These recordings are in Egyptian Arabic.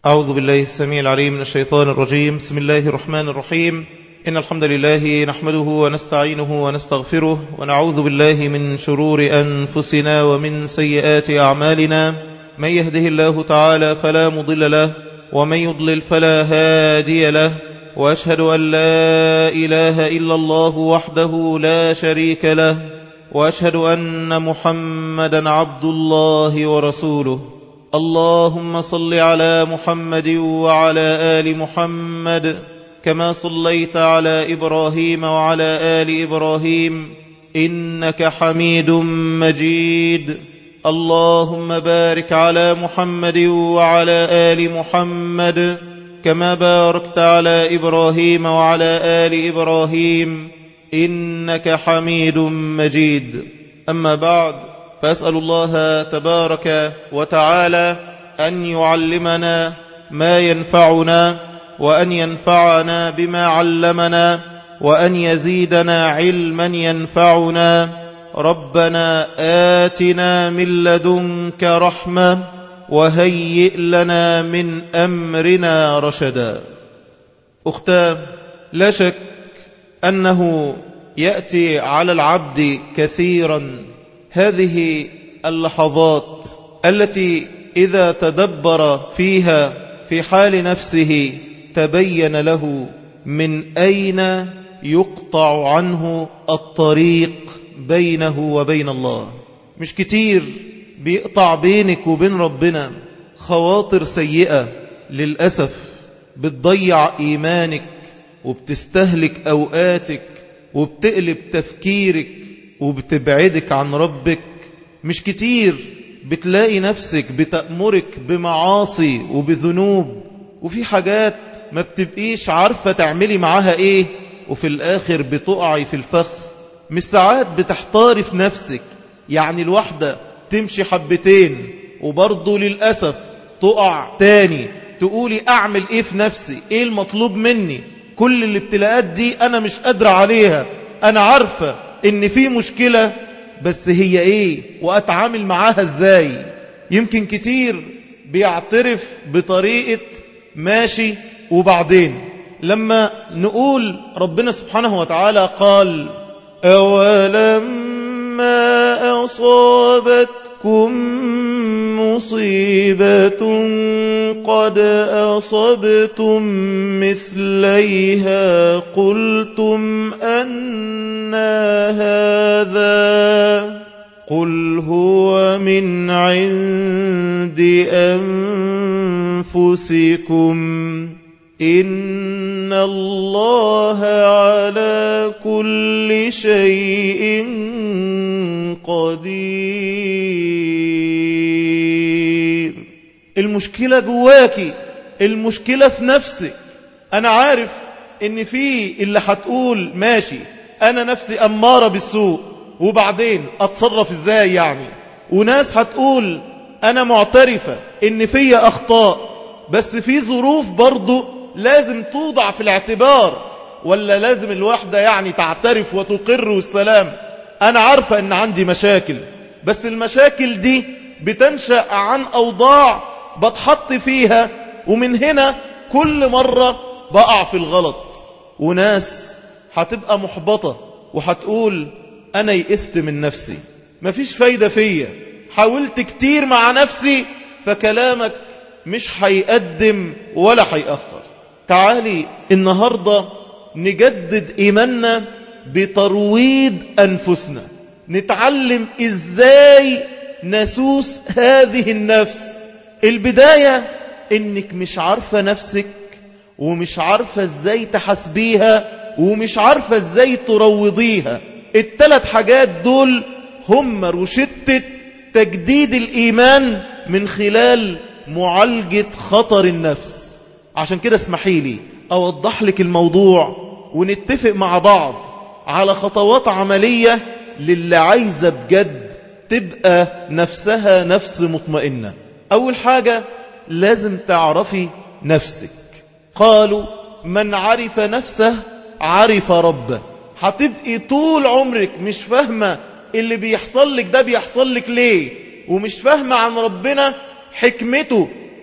أعوذ بالله السميع العليم من الشيطان الرجيم بسم الله الرحمن الرحيم إن الحمد لله نحمده ونستعينه ونستغفره ونعوذ بالله من شرور أنفسنا ومن سيئات أعمالنا من يهده الله تعالى فلا مضل له ومن يضلل فلا هادي له وأشهد أن لا إله إلا الله وحده لا شريك له وأشهد أن محمدا عبد الله ورسوله اللهم صل على محمد وعلى آل محمد كما صليت على إبراهيم وعلى آل إبراهيم إنك حميد مجيد اللهم بارك على محمد وعلى آل محمد كما باركت على إبراهيم وعلى آل إبراهيم إنك حميد مجيد أما بعد فأسأل الله تبارك وتعالى أن يعلمنا ما ينفعنا وأن ينفعنا بما علمنا وأن يزيدنا علما ينفعنا ربنا آتنا من لدنك رحمة وهيئ لنا من أمرنا رشدا أختام لا شك أنه يأتي على العبد كثيرا هذه اللحظات التي إذا تدبر فيها في حال نفسه تبين له من أين يقطع عنه الطريق بينه وبين الله مش كتير بيقطع بينك وبين ربنا خواطر سيئة للأسف بتضيع إيمانك وبتستهلك أوقاتك وبتقلب تفكيرك وبتبعدك عن ربك مش كتير بتلاقي نفسك بتأمرك بمعاصي وبذنوب وفي حاجات ما بتبقيش عارفة تعملي معاها ايه وفي الاخر بتقعي في الفخ مش ساعات بتحتاري في نفسك يعني الواحدة تمشي حبتين وبرضه للأسف تقع تاني تقولي اعمل ايه في نفسي ايه المطلوب مني كل الابتلاءات دي انا مش قادرة عليها انا عارفة ان في مشكلة بس هي ايه واتعامل معاها ازاي يمكن كتير بيعترف بطريقة ماشي وبعدين لما نقول ربنا سبحانه وتعالى قال أولما أصابتكم مصيبة قد أصبتم مثليها قلتم أن هذا قل هو من عند أنفسكم إن الله على كل شيء قدير المشكلة جواكي المشكلة في نفسك أنا عارف إن في اللي هتقول ماشي أنا نفسي أمارة بالسوء وبعدين أتصرف إزاي يعني وناس هتقول أنا معترفة إن في أخطاء بس في ظروف برضو لازم توضع في الاعتبار ولا لازم الواحدة يعني تعترف وتقر والسلام أنا عارفة أن عندي مشاكل بس المشاكل دي بتنشأ عن أوضاع بتحط فيها ومن هنا كل مرة بقع في الغلط وناس هتبقى محبطة وهتقول أنا يئست من نفسي مفيش فايدة فيا حاولت كتير مع نفسي فكلامك مش هيقدم ولا هيأخر تعالي النهاردة نجدد إيماننا بترويض أنفسنا نتعلم إزاي نسوس هذه النفس البداية إنك مش عارفة نفسك ومش عارفة إزاي تحسبيها ومش عارفة إزاي تروضيها الثلاث حاجات دول هم روشتة تجديد الإيمان من خلال معالجة خطر النفس عشان كده اسمحي لي أوضح لك الموضوع ونتفق مع بعض على خطوات عملية للي عايزة بجد تبقى نفسها نفس مطمئنة أول حاجة لازم تعرفي نفسك قالوا من عرف نفسه عرف ربه هتبقي طول عمرك مش فاهمة اللي بيحصل لك ده بيحصل لك ليه ومش فاهمة عن ربنا حكمته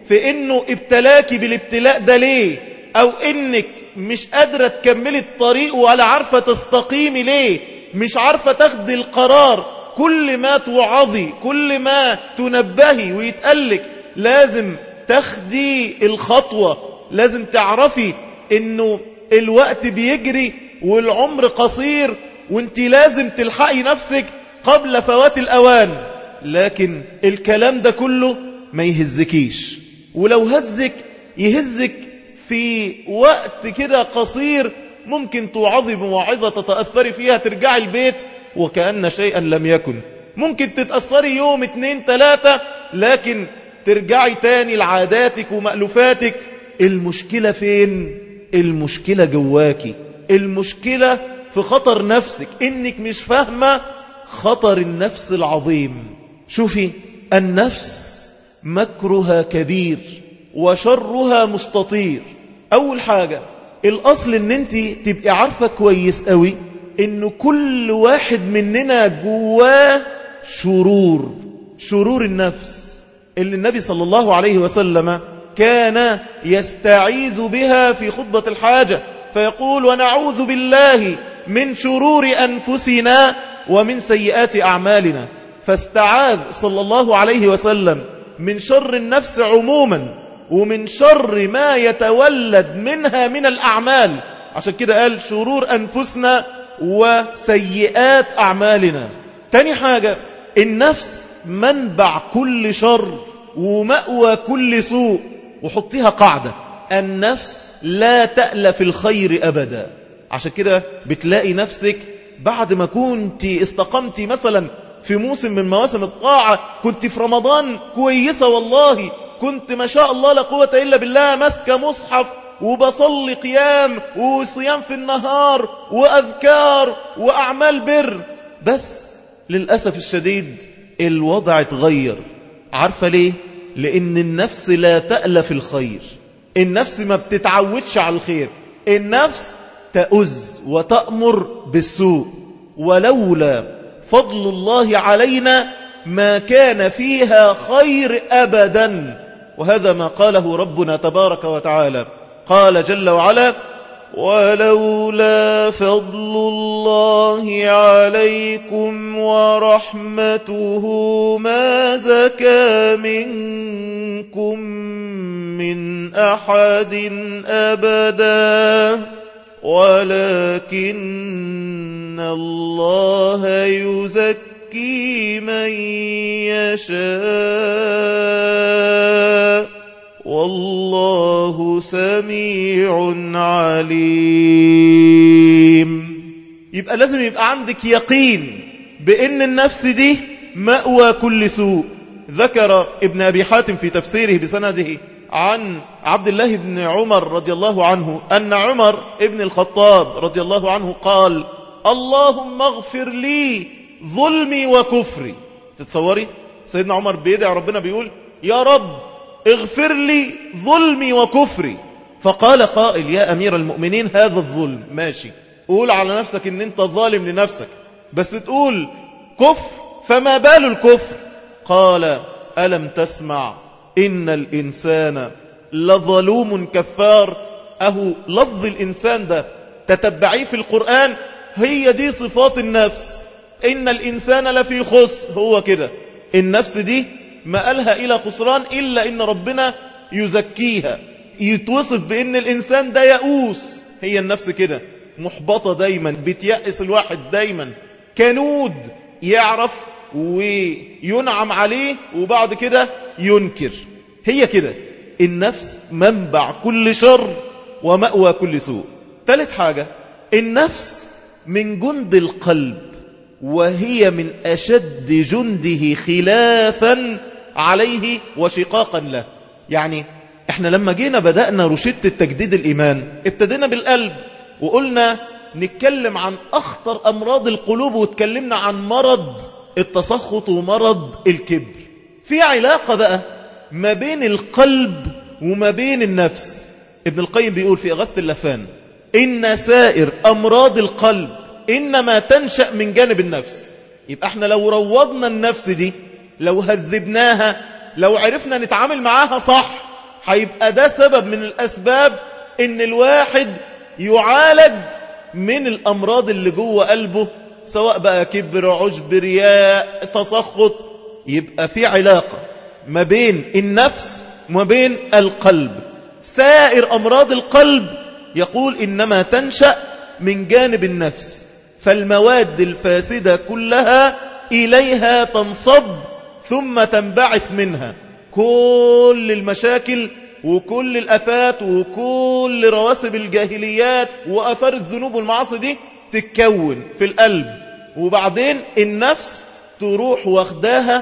في انه ابتلاكي بالابتلاء ده ليه او انك مش قادرة تكملي الطريق ولا عارفة تستقيمي ليه مش عارفة تاخدي القرار كل ما توعظي كل ما تنبهي ويتقلك لازم تاخدي الخطوة لازم تعرفي انه الوقت بيجري والعمر قصير وانت لازم تلحقي نفسك قبل فوات الأوان لكن الكلام ده كله ما يهزكيش ولو هزك يهزك في وقت كده قصير ممكن توعظي بموعظة تتأثري فيها ترجعي البيت وكأن شيئا لم يكن ممكن تتأثري يوم اتنين تلاتة لكن ترجعي تاني لعاداتك ومألوفاتك المشكلة فين؟ المشكلة جواكي المشكلة في خطر نفسك انك مش فاهمة خطر النفس العظيم شوفي النفس مكرها كبير وشرها مستطير اول حاجة الاصل ان انت تبقي عارفة كويس قوي ان كل واحد مننا جواه شرور شرور النفس اللي النبي صلى الله عليه وسلم كان يستعيذ بها في خطبة الحاجة فيقول ونعوذ بالله من شرور أنفسنا ومن سيئات أعمالنا فاستعاذ صلى الله عليه وسلم من شر النفس عموما ومن شر ما يتولد منها من الأعمال عشان كده قال شرور أنفسنا وسيئات أعمالنا تاني حاجة النفس منبع كل شر ومأوى كل سوء وحطيها قاعدة النفس لا تألف الخير أبدا عشان كده بتلاقي نفسك بعد ما كنت استقمتي مثلا في موسم من مواسم الطاعة كنت في رمضان كويسة والله كنت ما شاء الله لا قوة إلا بالله ماسكة مصحف وبصلي قيام وصيام في النهار وأذكار وأعمال بر بس للأسف الشديد الوضع اتغير عارفة ليه؟ لأن النفس لا تألف الخير النفس ما بتتعودش على الخير النفس تأز وتأمر بالسوء ولولا فضل الله علينا ما كان فيها خير أبدا وهذا ما قاله ربنا تبارك وتعالى قال جل وعلا ولولا فضل الله عليكم ورحمته ما زكى منكم من أحد أبدا ولكن الله يزكي من يشاء والله سميع عليم يبقى لازم يبقى عندك يقين بأن النفس دي مأوى كل سوء ذكر ابن أبي حاتم في تفسيره بسنده عن عبد الله بن عمر رضي الله عنه أن عمر ابن الخطاب رضي الله عنه قال اللهم اغفر لي ظلمي وكفري تتصوري سيدنا عمر بيدعي ربنا بيقول يا رب اغفر لي ظلمي وكفري فقال قائل يا أمير المؤمنين هذا الظلم ماشي قول على نفسك ان انت ظالم لنفسك بس تقول كفر فما بال الكفر قال ألم تسمع إن الإنسان لظلوم كفار أهو لفظ الإنسان ده تتبعيه في القرآن هي دي صفات النفس إن الإنسان لفي خسر هو كده النفس دي ما قالها إلى خسران إلا إن ربنا يزكيها يتوصف بأن الإنسان ده يئوس هي النفس كده محبطة دايما بتيأس الواحد دايما كنود يعرف وينعم عليه وبعد كده ينكر هي كده النفس منبع كل شر ومأوى كل سوء ثالث حاجة النفس من جند القلب وهي من أشد جنده خلافا عليه وشقاقا له يعني احنا لما جينا بدأنا رشدة التجديد الإيمان ابتدينا بالقلب وقلنا نتكلم عن أخطر أمراض القلوب وتكلمنا عن مرض التسخط ومرض الكبر في علاقة بقى ما بين القلب وما بين النفس ابن القيم بيقول في أغث اللفان إن سائر أمراض القلب إنما تنشأ من جانب النفس يبقى احنا لو روضنا النفس دي لو هذبناها لو عرفنا نتعامل معاها صح هيبقى ده سبب من الأسباب إن الواحد يعالج من الأمراض اللي جوه قلبه سواء بقى كبر عجب رياء تسخط يبقى في علاقة ما بين النفس وما بين القلب سائر أمراض القلب يقول إنما تنشأ من جانب النفس فالمواد الفاسدة كلها إليها تنصب ثم تنبعث منها كل المشاكل وكل الأفات وكل رواسب الجاهليات وأثار الذنوب والمعاصي دي تتكون في القلب وبعدين النفس تروح واخداها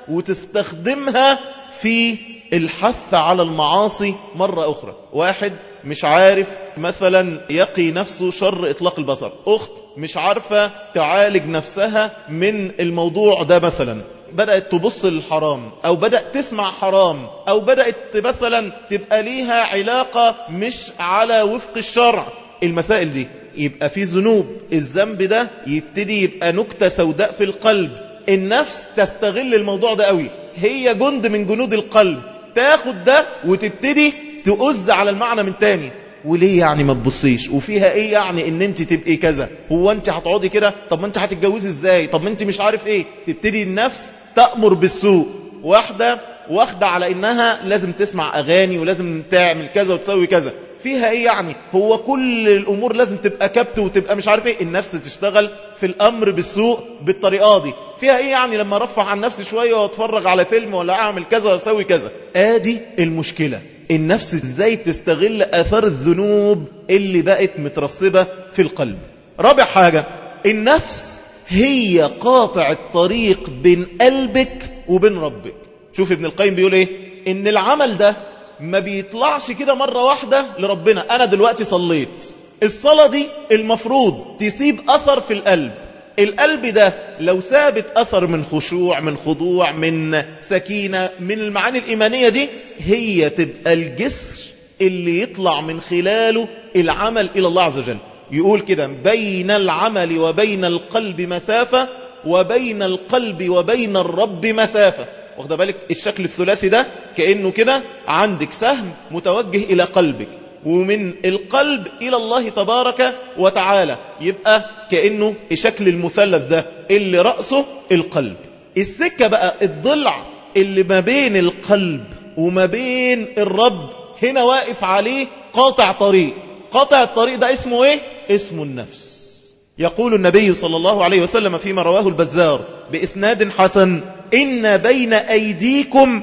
وتستخدمها في الحث على المعاصي مرة أخرى واحد مش عارف مثلا يقي نفسه شر إطلاق البصر أخت مش عارفة تعالج نفسها من الموضوع ده مثلا بدأت تبص للحرام أو بدأت تسمع حرام أو بدأت مثلا تبقى ليها علاقة مش على وفق الشرع المسائل دي يبقى في ذنوب الذنب ده يبتدي يبقى نكتة سوداء في القلب النفس تستغل الموضوع ده قوي هي جند من جنود القلب تاخد ده وتبتدي تؤز على المعنى من تاني وليه يعني ما تبصيش وفيها ايه يعني ان انت تبقي كذا هو انت هتقعدي كده طب ما انت هتتجوزي ازاي طب ما انت مش عارف ايه تبتدي النفس تأمر بالسوء واحدة واخدة على انها لازم تسمع اغاني ولازم تعمل كذا وتسوي كذا فيها ايه يعني هو كل الامور لازم تبقى كبت وتبقى مش عارف ايه النفس تشتغل في الامر بالسوء بالطريقه دي فيها ايه يعني لما ارفع عن نفسي شويه واتفرج على فيلم ولا اعمل كذا ولا اسوي كذا ادي المشكله النفس ازاي تستغل اثار الذنوب اللي بقت مترسبه في القلب رابع حاجه النفس هي قاطع الطريق بين قلبك وبين ربك شوف ابن القيم بيقول ايه ان العمل ده ما بيطلعش كده مرة واحدة لربنا أنا دلوقتي صليت الصلاة دي المفروض تسيب أثر في القلب القلب ده لو ثابت أثر من خشوع من خضوع من سكينة من المعاني الإيمانية دي هي تبقى الجسر اللي يطلع من خلاله العمل إلى الله عز وجل يقول كده بين العمل وبين القلب مسافة وبين القلب وبين الرب مسافة واخد بالك الشكل الثلاثي ده كأنه كده عندك سهم متوجه إلى قلبك ومن القلب إلى الله تبارك وتعالى يبقى كأنه شكل المثلث ده اللي رأسه القلب السكة بقى الضلع اللي ما بين القلب وما بين الرب هنا واقف عليه قاطع طريق قاطع الطريق ده اسمه ايه اسمه النفس يقول النبي صلى الله عليه وسلم فيما رواه البزار بإسناد حسن إن بين أيديكم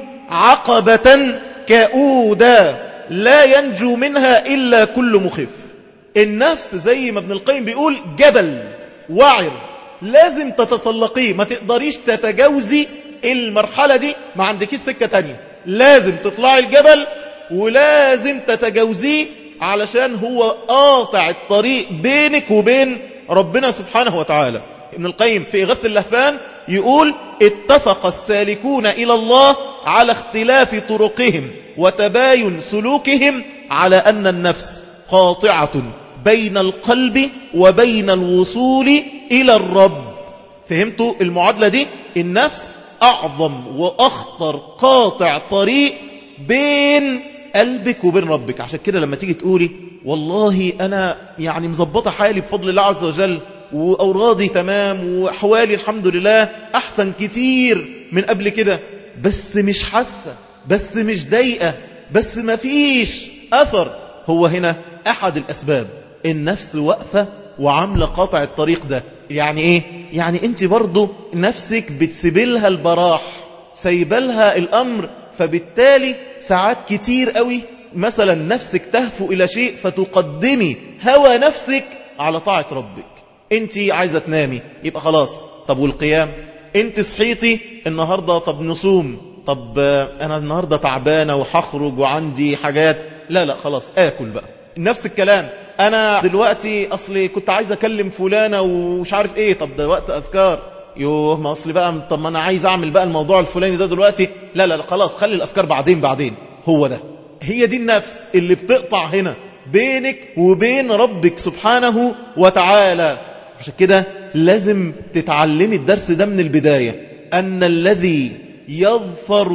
عقبة كؤودا لا ينجو منها إلا كل مخف النفس زي ما ابن القيم بيقول جبل وعر لازم تتسلقيه ما تقدريش تتجاوزي المرحلة دي ما عندكيش سكة تانية لازم تطلعي الجبل ولازم تتجاوزيه علشان هو قاطع الطريق بينك وبين ربنا سبحانه وتعالى ابن القيم في إغاثة اللهفان يقول اتفق السالكون إلى الله على اختلاف طرقهم وتباين سلوكهم على أن النفس قاطعة بين القلب وبين الوصول إلى الرب فهمتوا المعادلة دي النفس أعظم وأخطر قاطع طريق بين قلبك وبين ربك عشان كده لما تيجي تقولي والله أنا يعني مظبطة حالي بفضل الله عز وجل وأورادي تمام وأحوالي الحمد لله أحسن كتير من قبل كده بس مش حاسة بس مش ضايقة بس ما فيش أثر هو هنا أحد الأسباب النفس واقفة وعاملة قاطع الطريق ده يعني إيه؟ يعني أنت برضو نفسك بتسيبلها البراح سيبلها الأمر فبالتالي ساعات كتير قوي مثلا نفسك تهفو إلى شيء فتقدمي هوى نفسك على طاعة ربك انت عايزة تنامي يبقى خلاص طب والقيام انت صحيتي النهاردة طب نصوم طب انا النهاردة تعبانة وحخرج وعندي حاجات لا لا خلاص اكل بقى نفس الكلام انا دلوقتي اصلي كنت عايز اكلم فلانة ومش عارف ايه طب ده وقت اذكار يوه ما اصلي بقى طب ما انا عايز اعمل بقى الموضوع الفلاني ده دلوقتي لا لا, لا خلاص خلي الاذكار بعدين بعدين هو ده هي دي النفس اللي بتقطع هنا بينك وبين ربك سبحانه وتعالى عشان كده لازم تتعلمي الدرس ده من البداية أن الذي يظفر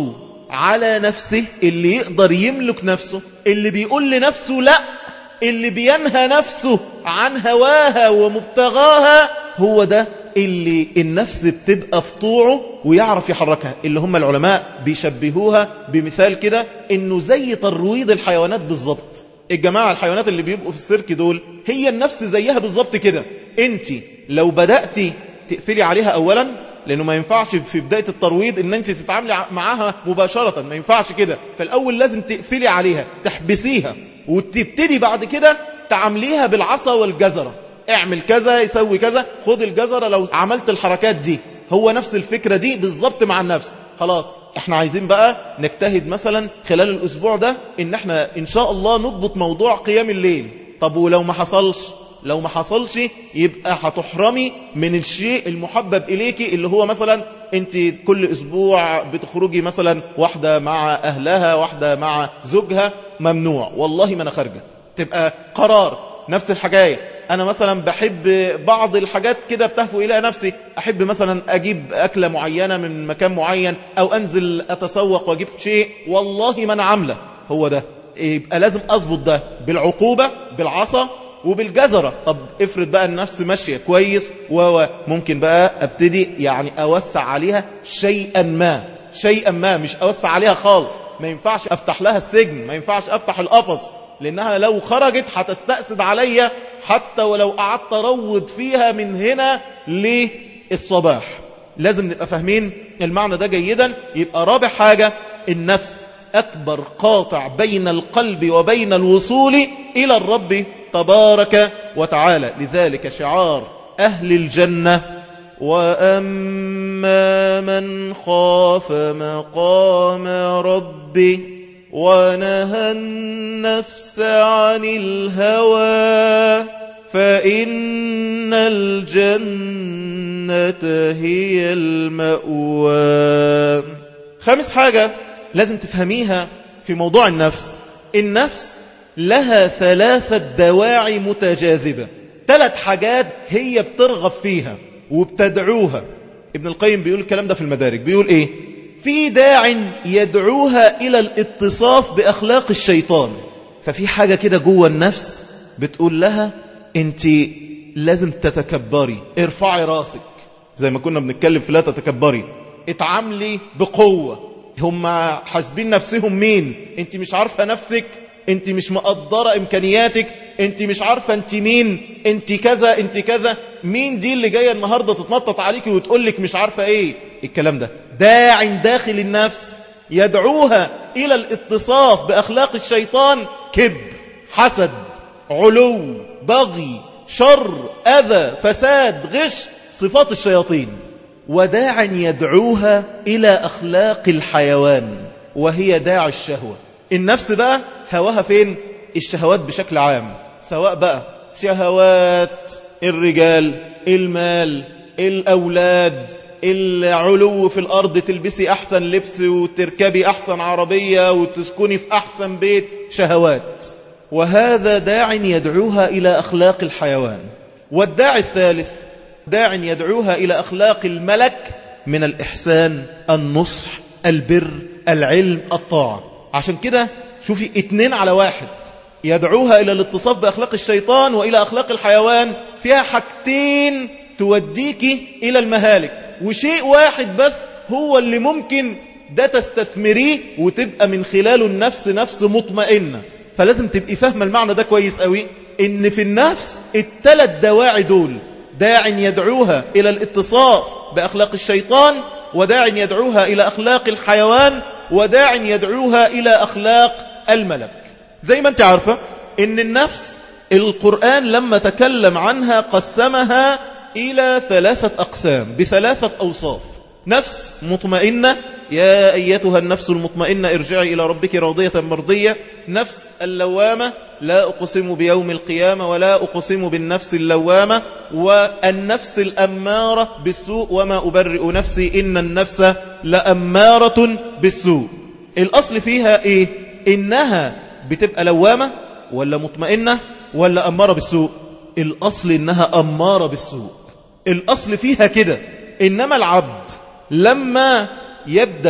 على نفسه اللي يقدر يملك نفسه اللي بيقول لنفسه لا اللي بينهى نفسه عن هواها ومبتغاها هو ده اللي النفس بتبقى في طوعه ويعرف يحركها اللي هم العلماء بيشبهوها بمثال كده انه زي ترويض الحيوانات بالظبط الجماعة الحيوانات اللي بيبقوا في السيرك دول هي النفس زيها بالظبط كده انت لو بدأتي تقفلي عليها اولا لانه ما ينفعش في بداية الترويض ان انت تتعاملي معاها مباشرة ما ينفعش كده فالاول لازم تقفلي عليها تحبسيها وتبتدي بعد كده تعامليها بالعصا والجزرة اعمل كذا يسوي كذا خد الجزرة لو عملت الحركات دي هو نفس الفكرة دي بالظبط مع النفس خلاص احنا عايزين بقى نجتهد مثلا خلال الاسبوع ده ان احنا ان شاء الله نضبط موضوع قيام الليل طب ولو ما حصلش لو ما حصلش يبقى هتحرمي من الشيء المحبب إليك اللي هو مثلا انت كل اسبوع بتخرجي مثلا واحدة مع اهلها واحدة مع زوجها ممنوع والله ما انا خارجة تبقى قرار نفس الحكاية انا مثلا بحب بعض الحاجات كده بتهفو الى نفسي احب مثلا اجيب اكلة معينة من مكان معين او انزل اتسوق واجيب شيء والله ما انا عاملة هو ده يبقى لازم اظبط ده بالعقوبة بالعصا وبالجزرة طب افرض بقى النفس ماشية كويس وممكن بقى ابتدي يعني اوسع عليها شيئا ما شيئا ما مش اوسع عليها خالص ما ينفعش افتح لها السجن ما ينفعش افتح القفص لانها لو خرجت هتستأسد عليا حتى ولو قعدت اروض فيها من هنا للصباح لازم نبقى فاهمين المعنى ده جيدا يبقى رابع حاجة النفس أكبر قاطع بين القلب وبين الوصول إلى الرب تبارك وتعالى لذلك شعار أهل الجنة وأما من خاف مقام ربه ونهى النفس عن الهوى فإن الجنة هي المأوى خامس حاجة لازم تفهميها في موضوع النفس النفس لها ثلاثة دواعي متجاذبة ثلاث حاجات هي بترغب فيها وبتدعوها ابن القيم بيقول الكلام ده في المدارك بيقول ايه في داع يدعوها إلى الاتصاف بأخلاق الشيطان ففي حاجة كده جوه النفس بتقول لها انت لازم تتكبري ارفعي راسك زي ما كنا بنتكلم في لا تتكبري اتعاملي بقوة هم حاسبين نفسهم مين انت مش عارفة نفسك انت مش مقدرة امكانياتك انت مش عارفة انت مين انت كذا انت كذا مين دي اللي جاية النهاردة تتنطط عليكي وتقولك مش عارفة ايه الكلام ده داع داخل النفس يدعوها إلى الاتصاف بأخلاق الشيطان كبر حسد علو بغي شر أذى فساد غش صفات الشياطين وداع يدعوها إلى أخلاق الحيوان وهي داع الشهوة النفس بقى هواها فين الشهوات بشكل عام سواء بقى شهوات الرجال المال الأولاد العلو في الأرض تلبسي أحسن لبس وتركبي أحسن عربية وتسكني في أحسن بيت شهوات وهذا داع يدعوها إلى أخلاق الحيوان والداعي الثالث داع يدعوها إلى أخلاق الملك من الإحسان النصح البر العلم الطاعة عشان كده شوفي اتنين على واحد يدعوها إلى الاتصاف بأخلاق الشيطان وإلى أخلاق الحيوان فيها حاجتين توديك إلى المهالك وشيء واحد بس هو اللي ممكن ده تستثمريه وتبقى من خلاله النفس نفس مطمئنة فلازم تبقي فاهمة المعنى ده كويس قوي ان في النفس الثلاث دواعي دول داع يدعوها إلى الاتصاف بأخلاق الشيطان وداع يدعوها إلى أخلاق الحيوان وداع يدعوها إلى أخلاق الملك زي ما انت عارفة ان النفس القرآن لما تكلم عنها قسمها إلى ثلاثة أقسام بثلاثة أوصاف نفس مطمئنة يا أيتها النفس المطمئنة ارجعي إلى ربك راضية مرضية نفس اللوامة لا أقسم بيوم القيامة ولا أقسم بالنفس اللوامة والنفس الأمارة بالسوء وما أبرئ نفسي إن النفس لأمارة بالسوء الأصل فيها إيه إنها بتبقى لوامة ولا مطمئنة ولا أمارة بالسوء الأصل إنها أمارة بالسوء الأصل فيها كده إنما العبد لما يبدأ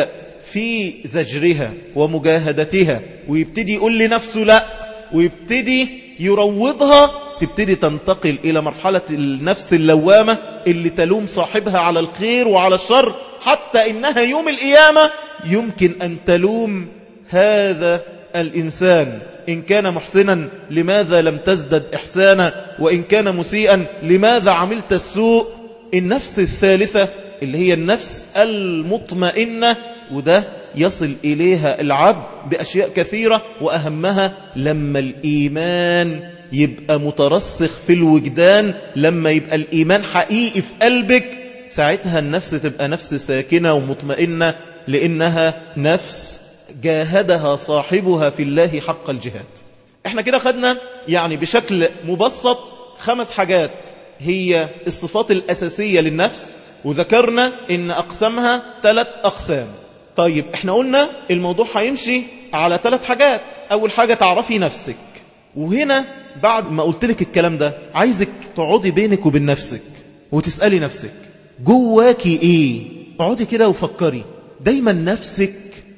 في زجرها ومجاهدتها ويبتدي يقول لنفسه لا ويبتدي يروضها تبتدي تنتقل إلى مرحلة النفس اللوامة اللي تلوم صاحبها على الخير وعلى الشر حتى إنها يوم القيامة يمكن أن تلوم هذا الإنسان إن كان محسنا لماذا لم تزدد إحسانا وإن كان مسيئا لماذا عملت السوء النفس الثالثة اللي هي النفس المطمئنة وده يصل إليها العبد بأشياء كثيرة وأهمها لما الإيمان يبقى مترسخ في الوجدان لما يبقى الإيمان حقيقي في قلبك ساعتها النفس تبقى نفس ساكنة ومطمئنة لأنها نفس جاهدها صاحبها في الله حق الجهاد احنا كده خدنا يعني بشكل مبسط خمس حاجات هي الصفات الأساسية للنفس وذكرنا ان أقسامها ثلاث أقسام طيب احنا قلنا الموضوع هيمشي على ثلاث حاجات أول حاجة تعرفي نفسك وهنا بعد ما قلت لك الكلام ده عايزك تقعدي بينك وبين نفسك وتسألي نفسك جواكي ايه اقعدي كده وفكري دايما نفسك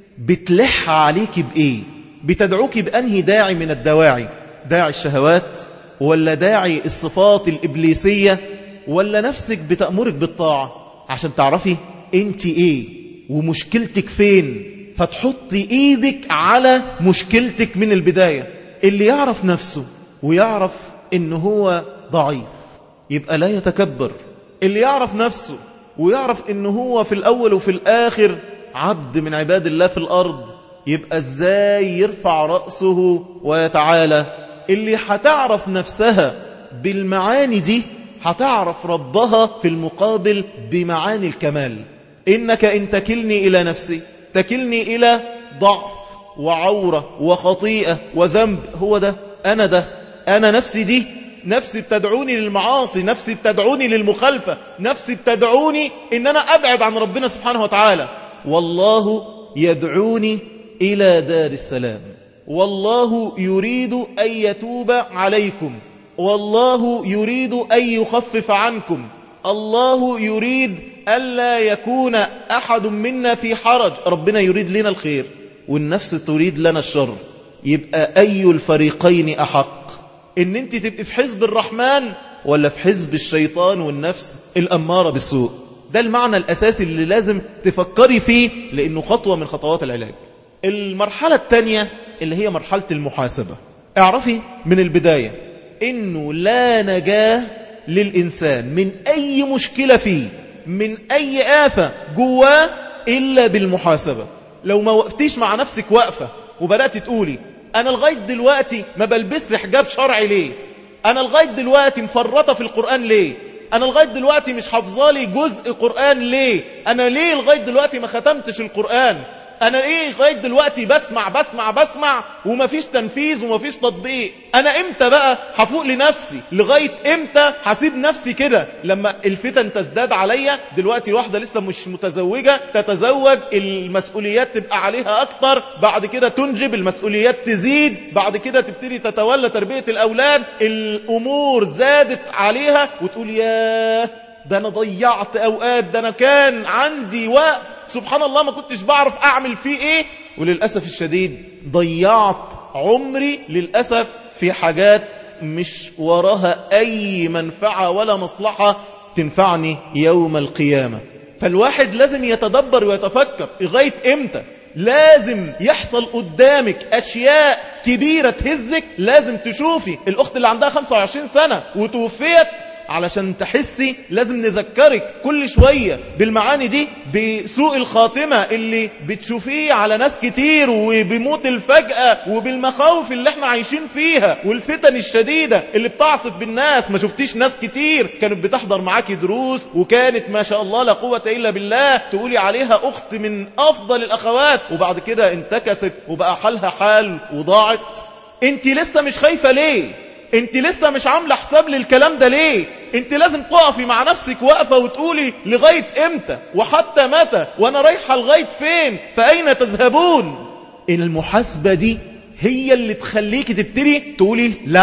بتلح عليك بإيه بتدعوك بأنهي داعي من الدواعي داعي الشهوات ولا داعي الصفات الإبليسية ولا نفسك بتأمرك بالطاعة عشان تعرفي انت ايه ومشكلتك فين فتحطي ايدك على مشكلتك من البداية اللي يعرف نفسه ويعرف ان هو ضعيف يبقى لا يتكبر اللي يعرف نفسه ويعرف ان هو في الاول وفي الاخر عبد من عباد الله في الأرض يبقى ازاي يرفع رأسه ويتعالى اللي هتعرف نفسها بالمعاني دي هتعرف ربها في المقابل بمعاني الكمال إنك إن تكلني إلى نفسي تكلني إلى ضعف وعورة وخطيئة وذنب هو ده أنا ده أنا نفسي دي نفسي بتدعوني للمعاصي نفسي بتدعوني للمخالفة نفسي بتدعوني إن أنا أبعد عن ربنا سبحانه وتعالى والله يدعوني إلى دار السلام والله يريد أن يتوب عليكم والله يريد أن يخفف عنكم الله يريد ألا يكون أحد منا في حرج ربنا يريد لنا الخير والنفس تريد لنا الشر يبقى أي الفريقين أحق إن أنت تبقى في حزب الرحمن ولا في حزب الشيطان والنفس الأمارة بالسوء ده المعنى الأساسي اللي لازم تفكري فيه لأنه خطوة من خطوات العلاج المرحلة الثانية اللي هي مرحلة المحاسبة اعرفي من البداية إنه لا نجاة للإنسان من أي مشكلة فيه من أي آفة جواه إلا بالمحاسبة لو ما وقفتيش مع نفسك وقفة وبدأت تقولي أنا لغاية دلوقتي ما بلبس حجاب شرعي ليه أنا لغاية دلوقتي مفرطة في القرآن ليه أنا لغاية دلوقتي مش حافظالي جزء قرآن ليه أنا ليه لغاية دلوقتي ما ختمتش القرآن أنا إيه لغاية دلوقتي بسمع بسمع بسمع ومفيش تنفيذ ومفيش تطبيق أنا إمتى بقى هفوق لنفسي لغاية إمتى هسيب نفسي كده لما الفتن تزداد عليا دلوقتي واحدة لسه مش متزوجة تتزوج المسؤوليات تبقى عليها أكتر بعد كده تنجب المسؤوليات تزيد بعد كده تبتدي تتولى تربية الأولاد الأمور زادت عليها وتقول ياه ده أنا ضيعت أوقات ده أنا كان عندي وقت سبحان الله ما كنتش بعرف أعمل فيه إيه وللأسف الشديد ضيعت عمري للأسف في حاجات مش وراها أي منفعة ولا مصلحة تنفعني يوم القيامة فالواحد لازم يتدبر ويتفكر لغاية إمتى لازم يحصل قدامك أشياء كبيرة تهزك لازم تشوفي الأخت اللي عندها 25 سنة وتوفيت علشان تحسي لازم نذكرك كل شوية بالمعاني دي بسوء الخاتمة اللي بتشوفيه على ناس كتير وبموت الفجأة وبالمخاوف اللي احنا عايشين فيها والفتن الشديدة اللي بتعصف بالناس ما شفتيش ناس كتير كانت بتحضر معاكي دروس وكانت ما شاء الله لا قوة إلا بالله تقولي عليها أخت من أفضل الأخوات وبعد كده انتكست وبقى حالها حال وضاعت انت لسه مش خايفة ليه انت لسه مش عامله حساب للكلام ده ليه انت لازم تقفي مع نفسك واقفه وتقولي لغايه امتى وحتى متى وانا رايحه لغايه فين فاين تذهبون المحاسبه دي هي اللي تخليكي تبتدي تقولي لا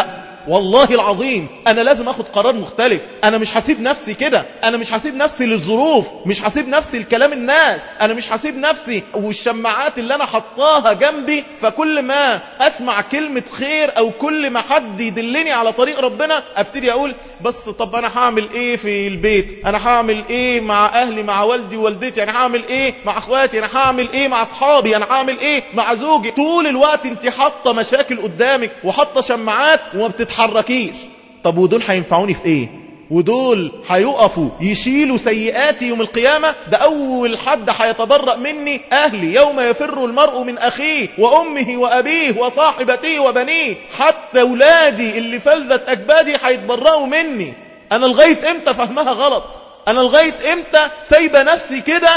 والله العظيم انا لازم اخد قرار مختلف انا مش هسيب نفسي كده انا مش هسيب نفسي للظروف مش هسيب نفسي لكلام الناس انا مش هسيب نفسي والشماعات اللي انا حطاها جنبي فكل ما اسمع كلمة خير او كل ما حد يدلني على طريق ربنا ابتدي اقول بس طب انا هعمل ايه في البيت انا هعمل ايه مع اهلي مع والدي ووالدتي انا هعمل ايه مع اخواتي انا هعمل ايه مع اصحابي انا هعمل ايه مع زوجي طول الوقت انت حاطه مشاكل قدامك وحاطه شماعات وما بتتحركيش طب ودول هينفعوني في ايه ودول هيقفوا يشيلوا سيئاتي يوم القيامة ده أول حد هيتبرأ مني أهلي يوم يفر المرء من أخيه وأمه وأبيه وصاحبته وبنيه حتى أولادي اللي فلذت أكبادي هيتبرأوا مني أنا لغاية إمتى فهمها غلط أنا لغاية إمتى سايبة نفسي كده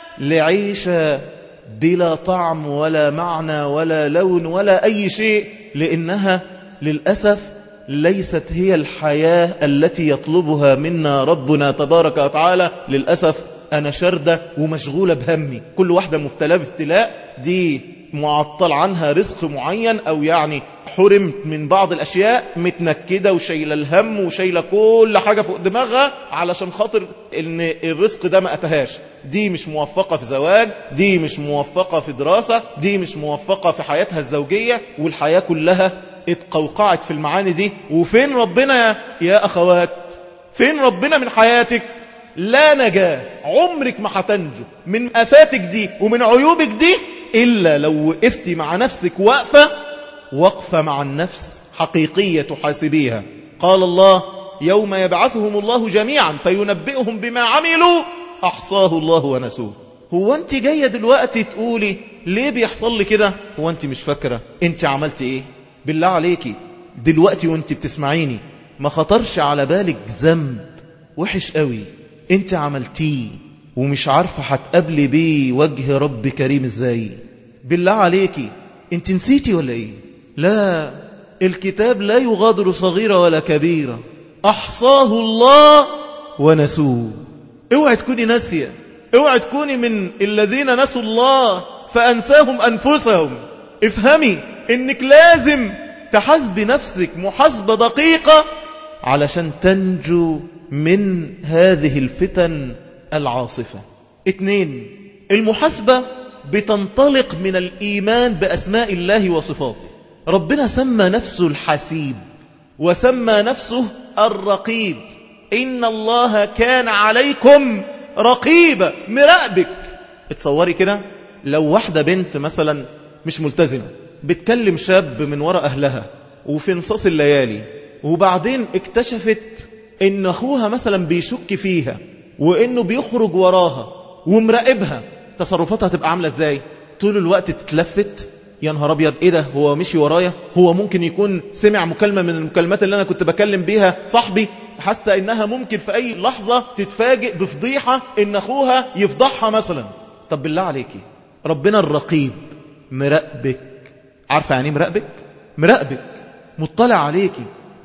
لعيشة بلا طعم ولا معنى ولا لون ولا أي شيء لأنها للأسف ليست هي الحياة التي يطلبها منا ربنا تبارك وتعالى للأسف أنا شردة ومشغولة بهمي كل واحدة مبتلى بابتلاء دي معطل عنها رزق معين أو يعني حرمت من بعض الأشياء متنكدة وشايلة الهم وشايلة كل حاجة فوق دماغها علشان خاطر ان الرزق ده ما أتهاش دي مش موفقة في زواج دي مش موفقة في دراسة دي مش موفقة في حياتها الزوجية والحياة كلها اتقوقعت في المعاني دي وفين ربنا يا, يا أخوات فين ربنا من حياتك لا نجاة عمرك ما هتنجو من أفاتك دي ومن عيوبك دي إلا لو وقفتي مع نفسك وقفة وقفة مع النفس حقيقية تحاسبيها قال الله يوم يبعثهم الله جميعا فينبئهم بما عملوا أحصاه الله ونسوه هو أنت جاية دلوقتي تقولي ليه بيحصل لي كده هو أنت مش فاكرة أنت عملت إيه بالله عليكي دلوقتي وانت بتسمعيني ما خطرش على بالك ذنب وحش قوي انت عملتيه ومش عارفة هتقابلي بيه وجه رب كريم ازاي بالله عليكي انت نسيتي ولا ايه لا الكتاب لا يغادر صغيرة ولا كبيرة احصاه الله ونسوه اوعي تكوني ناسية اوعي تكوني من الذين نسوا الله فانساهم انفسهم افهمي انك لازم تحاسبي نفسك محاسبة دقيقة علشان تنجو من هذه الفتن العاصفة اتنين المحاسبة بتنطلق من الإيمان بأسماء الله وصفاته ربنا سمى نفسه الحسيب وسمى نفسه الرقيب إن الله كان عليكم رقيبا مراقبك اتصوري كده لو واحدة بنت مثلا مش ملتزمة بتكلم شاب من وراء أهلها وفي نصاص الليالي وبعدين اكتشفت ان أخوها مثلا بيشك فيها وإنه بيخرج وراها ومراقبها تصرفاتها تبقى عاملة ازاي طول الوقت تتلفت يا نهار ابيض ايه ده هو مشي ورايا هو ممكن يكون سمع مكالمة من المكالمات اللي انا كنت بكلم بيها صاحبي حاسة انها ممكن في اي لحظة تتفاجئ بفضيحة ان اخوها يفضحها مثلا طب بالله عليكي ربنا الرقيب مراقبك عارفة يعني مراقبك مراقبك مطلع عليكي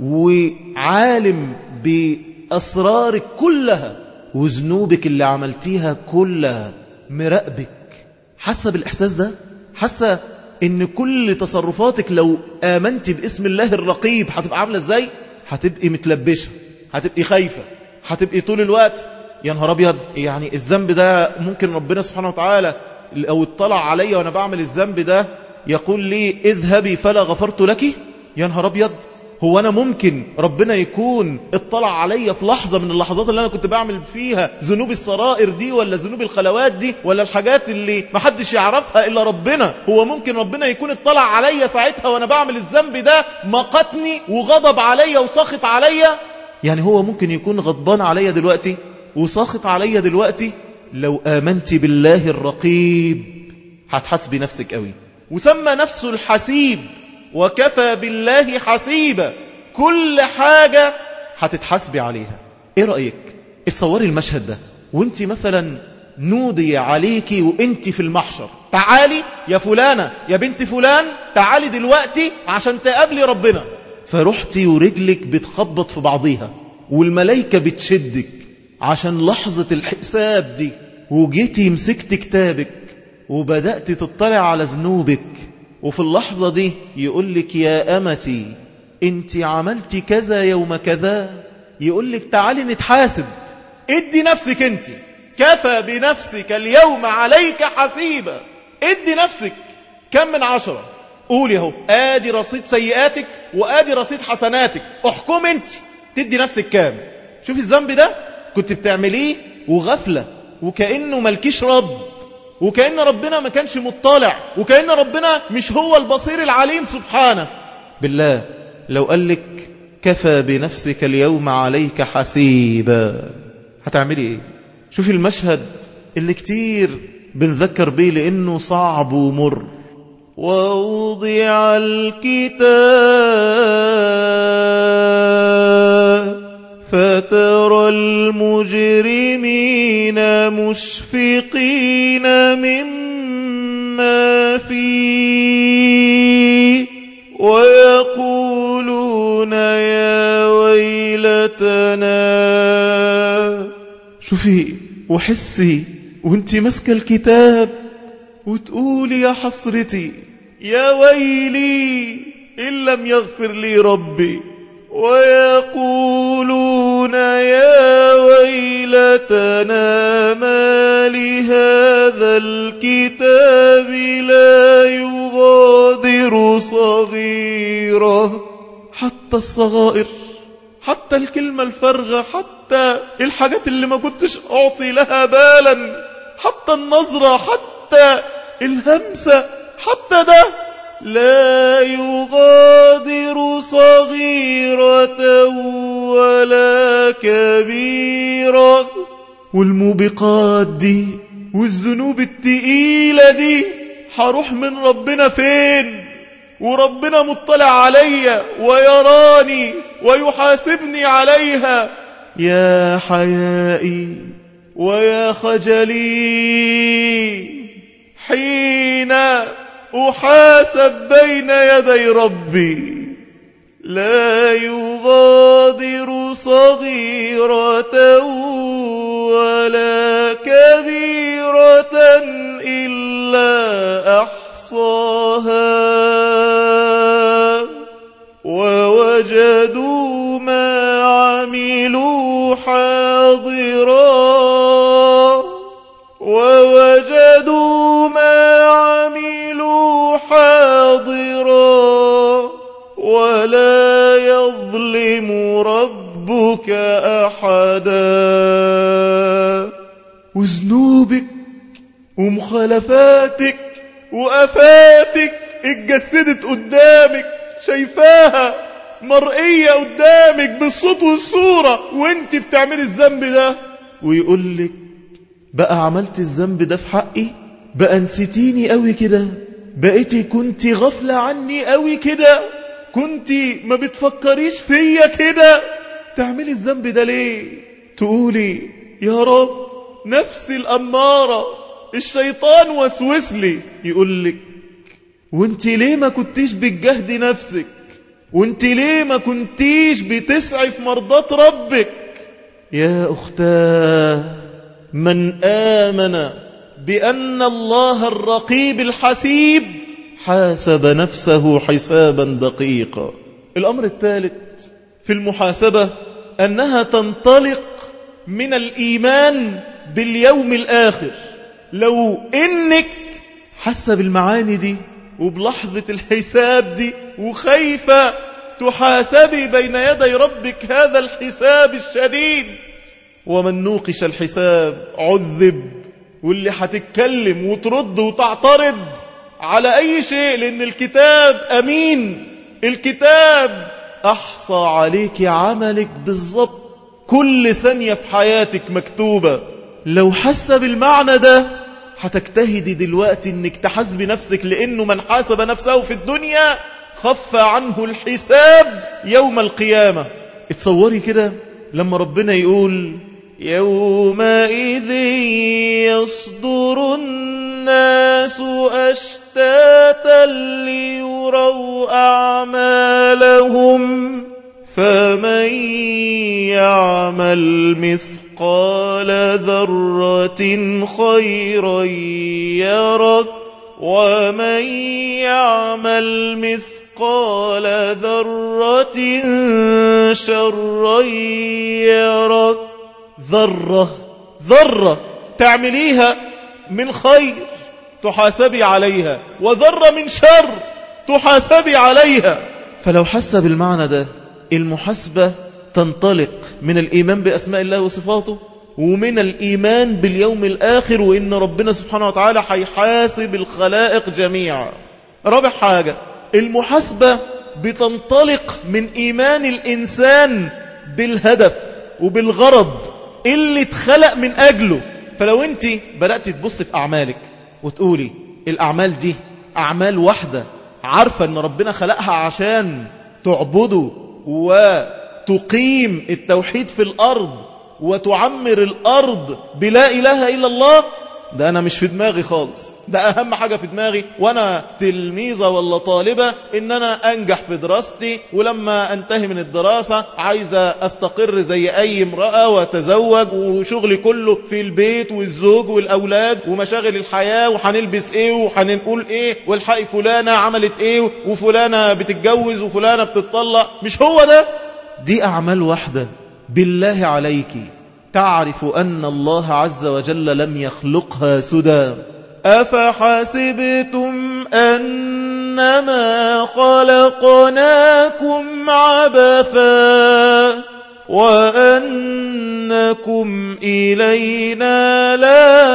وعالم بأسرارك كلها وذنوبك اللي عملتيها كلها مراقبك حاسة بالإحساس ده حاسة ان كل تصرفاتك لو آمنت باسم الله الرقيب هتبقى عاملة ازاي هتبقي متلبشة هتبقي خايفة هتبقي طول الوقت يا نهار ابيض يعني الذنب ده ممكن ربنا سبحانه وتعالى لو اطلع عليا وانا بعمل الذنب ده يقول لي اذهبي فلا غفرت لك يا نهار ابيض هو انا ممكن ربنا يكون اطلع عليا في لحظة من اللحظات اللي انا كنت بعمل فيها ذنوب السرائر دي ولا ذنوب الخلوات دي ولا الحاجات اللي محدش يعرفها الا ربنا هو ممكن ربنا يكون اطلع عليا ساعتها وانا بعمل الذنب ده مقتني وغضب عليا وسخط عليا يعني هو ممكن يكون غضبان عليا دلوقتي وساخط عليا دلوقتي لو آمنت بالله الرقيب هتحسبي نفسك قوي وسمى نفسه الحسيب وكفى بالله حسيبا كل حاجة هتتحسبي عليها ايه رأيك اتصوري المشهد ده وانت مثلا نودي عليكي وانت في المحشر تعالي يا فلانة يا بنت فلان تعالي دلوقتي عشان تقابلي ربنا فرحتي ورجلك بتخبط في بعضيها والملايكة بتشدك عشان لحظة الحساب دي وجيتي مسكت كتابك وبدأت تطلع على ذنوبك وفي اللحظة دي يقول لك يا أمتي انت عملتي كذا يوم كذا يقول لك تعالي نتحاسب ادي نفسك انت كفى بنفسك اليوم عليك حسيبا ادي نفسك كم من عشرة قولي اهو ادي رصيد سيئاتك وادي رصيد حسناتك احكم انت تدي نفسك كام شوفي الذنب ده كنت بتعمليه وغفلة وكأنه ملكيش رب وكأن ربنا ما كانش مطلع وكأن ربنا مش هو البصير العليم سبحانه بالله لو قال لك كفى بنفسك اليوم عليك حسيبا هتعملي ايه شوفي المشهد اللي كتير بنذكر بيه لانه صعب ومر ووضع الكتاب فترى المجرمين مشفقين مما فيه ويقولون يا ويلتنا شوفي وحسي وانت ماسكه الكتاب وتقولي يا حسرتي يا ويلي إن لم يغفر لي ربي ويقولون يا ويلتنا ما لهذا الكتاب لا يغادر صغيرة حتى الصغائر حتى الكلمة الفارغة حتى الحاجات اللي ما كنتش أعطي لها بالا حتى النظرة حتى الهمسة حتى ده لا يغادر صغيرة ولا كبيرة والموبقات دي والذنوب التقيلة دي هروح من ربنا فين وربنا مطلع عليا ويراني ويحاسبني عليها يا حيائي ويا خجلي حين أحاسب بين يدي ربي لا يغادر صغيرة ولا كبيرة إلا أحصاها ووجدوا ما عملوا حاضرا ووجدوا ما عملوا حاضرا ولا يظلم ربك أحدا وذنوبك ومخالفاتك وأفاتك اتجسدت قدامك شايفاها مرئية قدامك بالصوت والصورة وانت بتعملي الذنب ده ويقول لك بقى عملت الذنب ده في حقي بقى نسيتيني قوي كده بقيتي كنت غفلة عني قوي كده كنت ما بتفكريش فيا كده تعملي الذنب ده ليه تقولي يا رب نفسي الأمارة الشيطان وسوس لي يقول لك وانت ليه ما كنتيش بتجهدي نفسك وانت ليه ما كنتيش بتسعي في مرضات ربك يا أختاه من آمن بأن الله الرقيب الحسيب حاسب نفسه حسابا دقيقا الأمر الثالث في المحاسبة أنها تنطلق من الإيمان باليوم الآخر لو إنك حاسة بالمعاني دي وبلحظة الحساب دي وخايفة تحاسبي بين يدي ربك هذا الحساب الشديد ومن نوقش الحساب عذب واللي هتتكلم وترد وتعترض على أي شيء لأن الكتاب أمين الكتاب أحصى عليك عملك بالضبط كل ثانية في حياتك مكتوبة لو حس بالمعنى ده هتجتهدي دلوقتي انك تحاسبي نفسك لانه من حاسب نفسه في الدنيا خف عنه الحساب يوم القيامة اتصوري كده لما ربنا يقول يومئذ يصدر الناس أشتاتا ليروا أعمالهم فمن يعمل مثقال ذرة خيرا يره ومن يعمل مثقال مثقال ذرة شرا يرى ذرة ذرة تعمليها من خير تحاسبي عليها وذرة من شر تحاسبي عليها فلو حس بالمعنى ده المحاسبة تنطلق من الإيمان بأسماء الله وصفاته ومن الإيمان باليوم الآخر وإن ربنا سبحانه وتعالى حيحاسب الخلائق جميعا رابع حاجة المحاسبة بتنطلق من إيمان الإنسان بالهدف وبالغرض اللي اتخلق من أجله فلو أنت بدأت تبص في أعمالك وتقولي الأعمال دي أعمال واحدة عارفة أن ربنا خلقها عشان تعبده وتقيم التوحيد في الأرض وتعمر الأرض بلا إله إلا الله ده أنا مش في دماغي خالص ده أهم حاجة في دماغي وأنا تلميذة ولا طالبة إن أنا أنجح في دراستي ولما أنتهي من الدراسة عايزة أستقر زي أي امرأة وتزوج وشغلي كله في البيت والزوج والأولاد ومشاغل الحياة وحنلبس إيه وحنقول إيه والحق فلانة عملت إيه وفلانة بتتجوز وفلانة بتطلق مش هو ده دي أعمال واحدة بالله عليك تعرف أن الله عز وجل لم يخلقها سدى أفحسبتم أنما خلقناكم عبثا وأنكم إلينا لا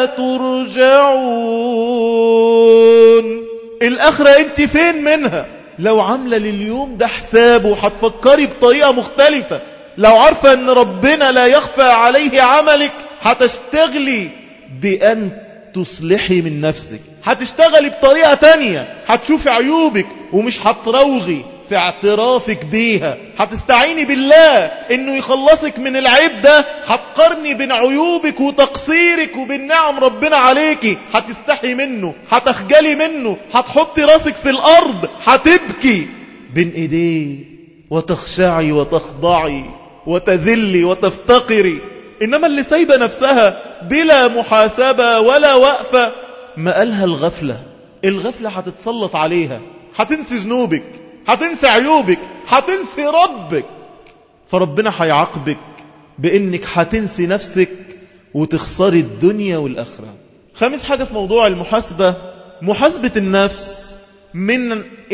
ترجعون الآخرة أنت فين منها لو عاملة لليوم ده حسابه هتفكري بطريقة مختلفة لو عارفة أن ربنا لا يخفى عليه عملك هتشتغلي بأن تصلحي من نفسك هتشتغلي بطريقة تانية هتشوفي عيوبك ومش هتروغي في اعترافك بيها هتستعيني بالله انه يخلصك من العيب ده هتقارني بين عيوبك وتقصيرك وبين نعم ربنا عليكي هتستحي منه هتخجلي منه هتحطي راسك في الارض هتبكي بين ايديه وتخشعي وتخضعي وتذلي وتفتقري إنما اللي سايبة نفسها بلا محاسبة ولا وقفة ما قالها الغفلة الغفلة هتتسلط عليها هتنسي ذنوبك هتنسي عيوبك هتنسي ربك فربنا هيعاقبك بإنك هتنسي نفسك وتخسري الدنيا والآخرة خامس حاجة في موضوع المحاسبة محاسبة النفس من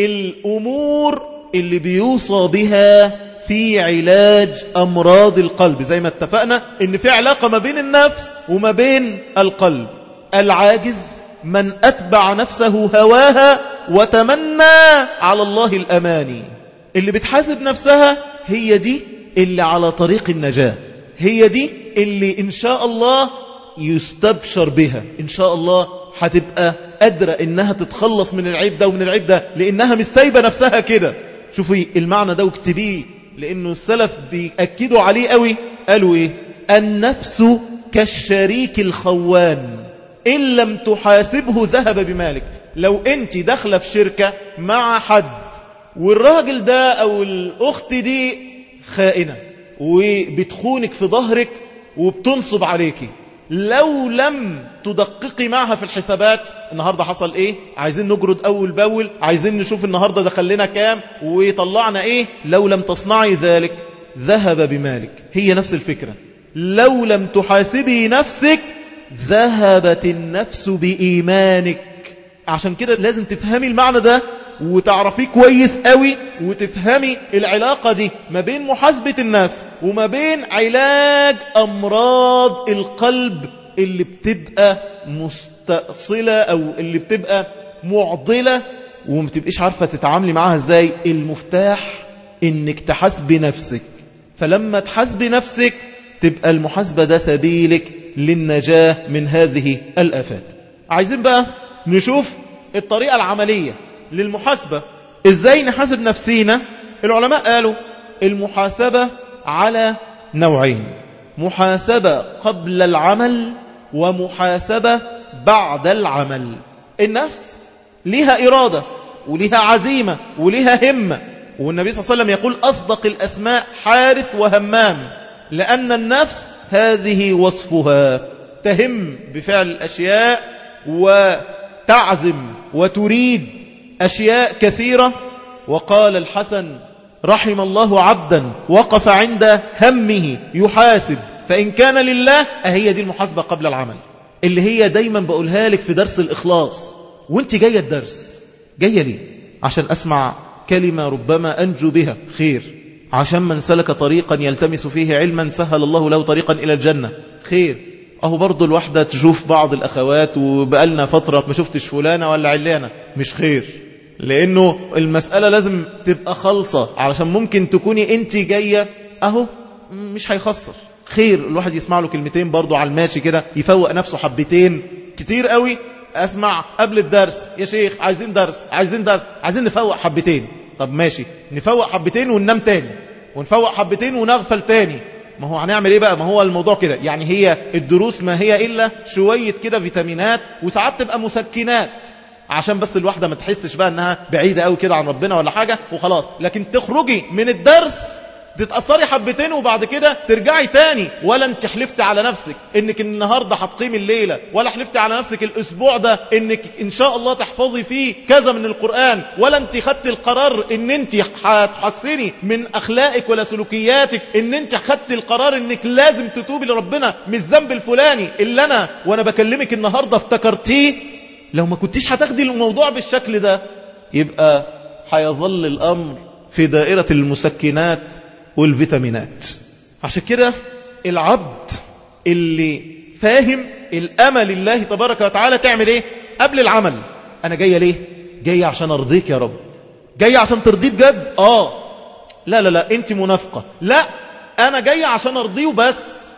الأمور اللي بيوصى بها في علاج أمراض القلب زي ما اتفقنا ان في علاقة ما بين النفس وما بين القلب العاجز من أتبع نفسه هواها وتمنى على الله الأماني اللي بتحاسب نفسها هي دي اللي على طريق النجاة هي دي اللي إن شاء الله يستبشر بها إن شاء الله هتبقى قادرة إنها تتخلص من العيب ده ومن العيب ده لإنها مش سايبة نفسها كده شوفي المعنى ده واكتبيه لأنه السلف بيأكدوا عليه قوي قالوا إيه النفس كالشريك الخوان إن لم تحاسبه ذهب بمالك لو أنت داخله في شركة مع حد والراجل ده أو الأخت دي خائنة وبتخونك في ظهرك وبتنصب عليكي لو لم تدققي معها في الحسابات النهاردة حصل ايه عايزين نجرد اول باول عايزين نشوف النهاردة دخل لنا كام وطلعنا ايه لو لم تصنعي ذلك ذهب بمالك هي نفس الفكرة لو لم تحاسبي نفسك ذهبت النفس بإيمانك عشان كده لازم تفهمي المعنى ده وتعرفيه كويس قوي وتفهمي العلاقة دي ما بين محاسبة النفس وما بين علاج أمراض القلب اللي بتبقى مستأصلة أو اللي بتبقى معضلة وما تبقيش عارفة تتعاملي معاها ازاي المفتاح انك تحاسبي نفسك فلما تحاسبي نفسك تبقى المحاسبة ده سبيلك للنجاة من هذه الآفات عايزين بقى نشوف الطريقة العملية للمحاسبة ازاي نحاسب نفسينا العلماء قالوا المحاسبة على نوعين محاسبة قبل العمل ومحاسبة بعد العمل النفس لها إرادة ولها عزيمة ولها همة والنبي صلى الله عليه وسلم يقول أصدق الأسماء حارث وهمام لأن النفس هذه وصفها تهم بفعل الأشياء وتعزم وتريد أشياء كثيرة وقال الحسن رحم الله عبدا وقف عند همه يحاسب فإن كان لله أهي دي المحاسبة قبل العمل اللي هي دايما بقولها لك في درس الإخلاص وانت جاية الدرس جاية ليه عشان أسمع كلمة ربما أنجو بها خير عشان من سلك طريقا يلتمس فيه علما سهل الله له طريقا إلى الجنة خير أهو برضو الواحدة تشوف بعض الأخوات وبقالنا فترة ما شفتش فلانة ولا علانة مش خير لأنه المسألة لازم تبقى خالصة علشان ممكن تكوني انت جاية أهو مش هيخسر خير الواحد يسمع له كلمتين برضو على الماشي كده يفوق نفسه حبتين كتير قوي أسمع قبل الدرس يا شيخ عايزين درس عايزين درس عايزين نفوق حبتين طب ماشي نفوق حبتين وننام تاني ونفوق حبتين ونغفل تاني ما هو هنعمل ايه بقى ما هو الموضوع كده يعني هي الدروس ما هي إلا شوية كده فيتامينات وساعات تبقى مسكنات عشان بس الواحدة ما تحسش بقى انها بعيدة قوي كده عن ربنا ولا حاجة وخلاص لكن تخرجي من الدرس تتأثري حبتين وبعد كده ترجعي تاني ولا انت حلفت على نفسك انك النهاردة هتقيم الليلة ولا حلفت على نفسك الاسبوع ده انك ان شاء الله تحفظي فيه كذا من القرآن ولا انت خدت القرار ان انت هتحسني من اخلاقك ولا سلوكياتك ان انت خدت القرار انك لازم تتوبي لربنا من الذنب الفلاني اللي انا وانا بكلمك النهاردة افتكرتيه لو ما كنتيش هتاخدي الموضوع بالشكل ده يبقى هيظل الامر في دائرة المسكنات والفيتامينات عشان كده العبد اللي فاهم الأمل الله تبارك وتعالى تعمل ايه قبل العمل أنا جاية ليه جاية عشان أرضيك يا رب جاية عشان ترضيه بجد آه لا لا لا أنت منافقة لا أنا جاية عشان أرضيه بس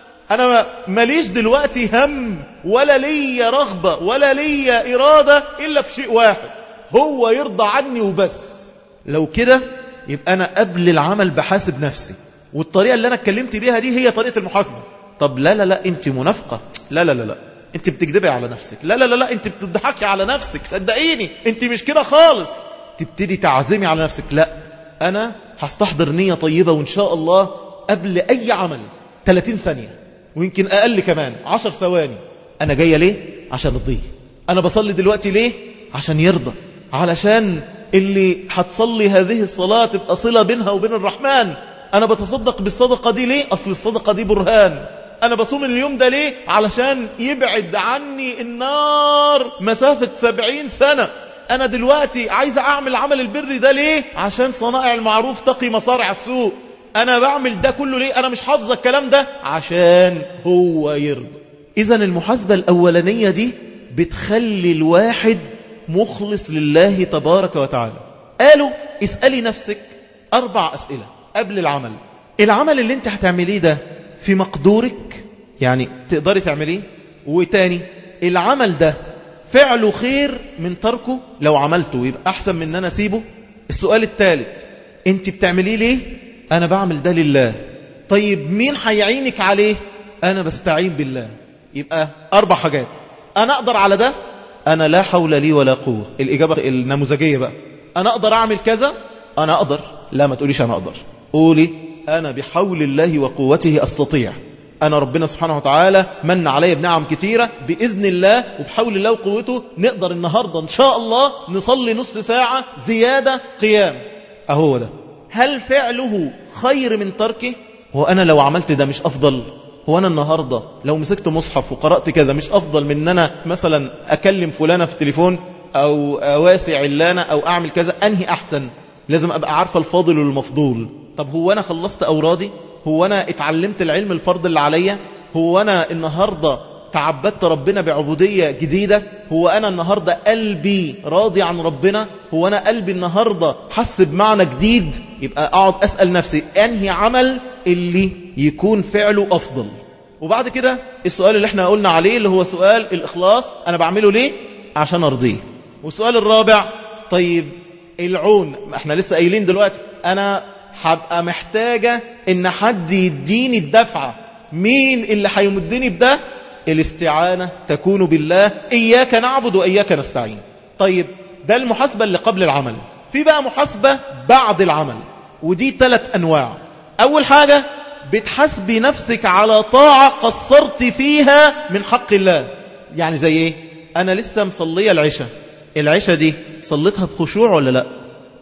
أنا ماليش دلوقتي هم ولا ليا رغبة ولا ليا إرادة إلا في شيء واحد هو يرضى عني وبس لو كده يبقى أنا قبل العمل بحاسب نفسي والطريقة اللي أنا اتكلمت بيها دي هي طريقة المحاسبة طب لا لا لا أنت منافقة لا لا لا لا أنت بتكذبي على نفسك لا لا لا لا أنت بتضحكي على نفسك صدقيني أنت مش كده خالص تبتدي تعزمي على نفسك لا أنا هستحضر نية طيبة وإن شاء الله قبل أي عمل 30 ثانية ويمكن أقل كمان 10 ثواني أنا جاية ليه عشان أرضيه أنا بصلي دلوقتي ليه عشان يرضى علشان اللي هتصلي هذه الصلاة تبقى صلة بينها وبين الرحمن أنا بتصدق بالصدقة دي ليه أصل الصدقة دي برهان أنا بصوم اليوم ده ليه علشان يبعد عني النار مسافة سبعين سنة أنا دلوقتي عايز أعمل عمل البر ده ليه عشان صنائع المعروف تقي مصارع السوء أنا بعمل ده كله ليه أنا مش حافظ الكلام ده عشان هو يرضى إذا المحاسبة الأولانية دي بتخلي الواحد مخلص لله تبارك وتعالى قالوا اسألي نفسك أربع أسئلة قبل العمل العمل اللي انت هتعمليه ده في مقدورك يعني تقدري تعمليه وتاني العمل ده فعله خير من تركه لو عملته يبقى أحسن من أن أنا أسيبه السؤال الثالث انت بتعمليه ليه أنا بعمل ده لله طيب مين هيعينك عليه أنا بستعين بالله يبقى أربع حاجات أنا أقدر على ده أنا لا حول لي ولا قوة الإجابة النموذجية بقى أنا أقدر أعمل كذا أنا أقدر لا ما تقوليش أنا أقدر قولي أنا بحول الله وقوته أستطيع أنا ربنا سبحانه وتعالى من علي بنعم كتيرة بإذن الله وبحول الله وقوته نقدر النهاردة إن شاء الله نصلي نص ساعة زيادة قيام أهو ده هل فعله خير من تركه هو أنا لو عملت ده مش أفضل هو أنا النهاردة لو مسكت مصحف وقرأت كذا مش أفضل من أن أنا مثلا أكلم فلانة في التليفون أو أواسع علانة أو أعمل كذا أنهي أحسن لازم أبقى عارفة الفاضل والمفضول طب هو أنا خلصت أورادي هو أنا اتعلمت العلم الفرض اللي عليا هو أنا النهاردة تعبدت ربنا بعبودية جديدة هو أنا النهاردة قلبي راضي عن ربنا هو أنا قلبي النهاردة حس بمعنى جديد يبقى أقعد أسأل نفسي أنهي عمل اللي يكون فعله أفضل وبعد كده السؤال اللي احنا قلنا عليه اللي هو سؤال الإخلاص أنا بعمله ليه عشان أرضيه والسؤال الرابع طيب العون احنا لسه قايلين دلوقتي أنا هبقى محتاجة ان حد يديني الدفعة مين اللي هيمدني بده الاستعانة تكون بالله إياك نعبد وإياك نستعين طيب ده المحاسبة اللي قبل العمل في بقى محاسبة بعد العمل ودي ثلاث أنواع أول حاجة بتحاسبي نفسك على طاعة قصرت فيها من حق الله يعني زي ايه أنا لسه مصلية العشاء العشاء دي صليتها بخشوع ولا لا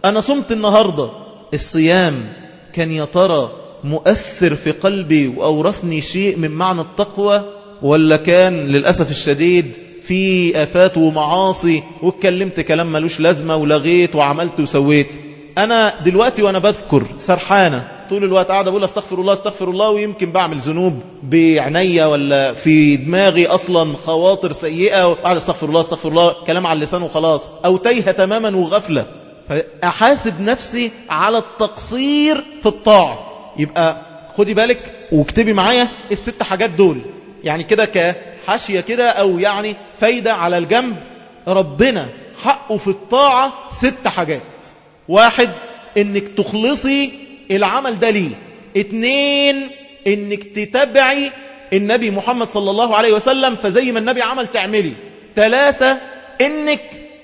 أنا صمت النهاردة الصيام كان يا ترى مؤثر في قلبي وأورثني شيء من معنى التقوى ولا كان للأسف الشديد في آفات ومعاصي واتكلمت كلام ملوش لازمة ولغيت وعملت وسويت أنا دلوقتي وأنا بذكر سرحانة طول الوقت قاعد أقول استغفر الله استغفر الله ويمكن بعمل ذنوب بعناية ولا في دماغي أصلا خواطر سيئة وقاعد استغفر الله استغفر الله كلام على اللسان وخلاص أو تايهة تماما وغفلة فأحاسب نفسي على التقصير في الطاعة يبقى خدي بالك واكتبي معايا الست حاجات دول يعني كده كحاشية كده أو يعني فايدة على الجنب ربنا حقه في الطاعة ست حاجات واحد انك تخلصي العمل ده ليه اتنين انك تتبعي النبي محمد صلى الله عليه وسلم فزي ما النبي عمل تعملي ثلاثة انك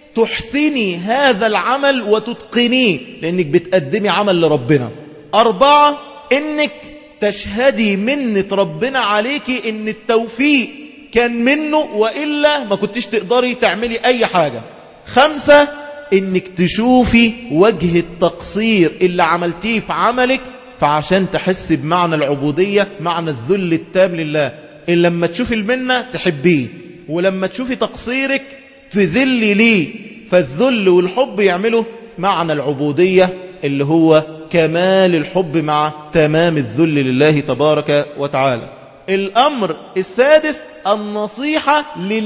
تحسني هذا العمل وتتقنيه لانك بتقدمي عمل لربنا اربعة انك تشهدي منة ربنا عليكي ان التوفيق كان منه وإلا ما كنتش تقدري تعملي أي حاجة خمسة انك تشوفي وجه التقصير اللي عملتيه في عملك فعشان تحس بمعنى العبودية معنى الذل التام لله إن لما تشوفي المنة تحبيه ولما تشوفي تقصيرك تذلي ليه فالذل والحب يعملوا معنى العبودية اللي هو كمال الحب مع تمام الذل لله تبارك وتعالى الأمر السادس النصيحة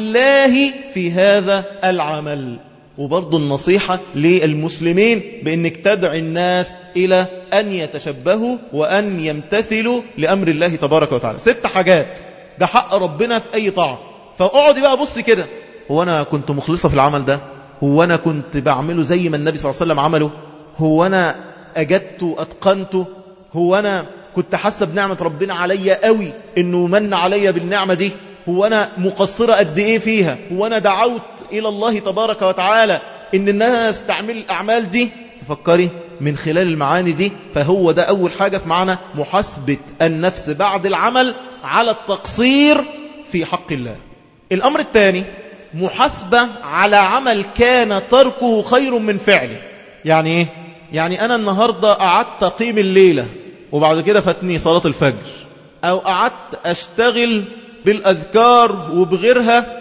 لله في هذا العمل وبرضو النصيحة للمسلمين بأنك تدعي الناس إلى أن يتشبهوا وأن يمتثلوا لأمر الله تبارك وتعالى ست حاجات ده حق ربنا في أي طاعة فاقعدي بقى بص كده هو أنا كنت مخلصة في العمل ده هو أنا كنت بعمله زي ما النبي صلى الله عليه وسلم عمله هو أنا أجدت أتقنته هو أنا كنت حاسة بنعمة ربنا عليا قوي إنه من عليا بالنعمة دي هو أنا مقصرة قد إيه فيها هو أنا دعوت إلى الله تبارك وتعالى إن الناس تعمل الأعمال دي تفكري من خلال المعاني دي فهو ده أول حاجة في معنى محاسبة النفس بعد العمل على التقصير في حق الله الأمر الثاني محاسبة على عمل كان تركه خير من فعله يعني إيه؟ يعني أنا النهاردة قعدت أقيم الليلة وبعد كده فاتني صلاة الفجر أو قعدت أشتغل بالأذكار وبغيرها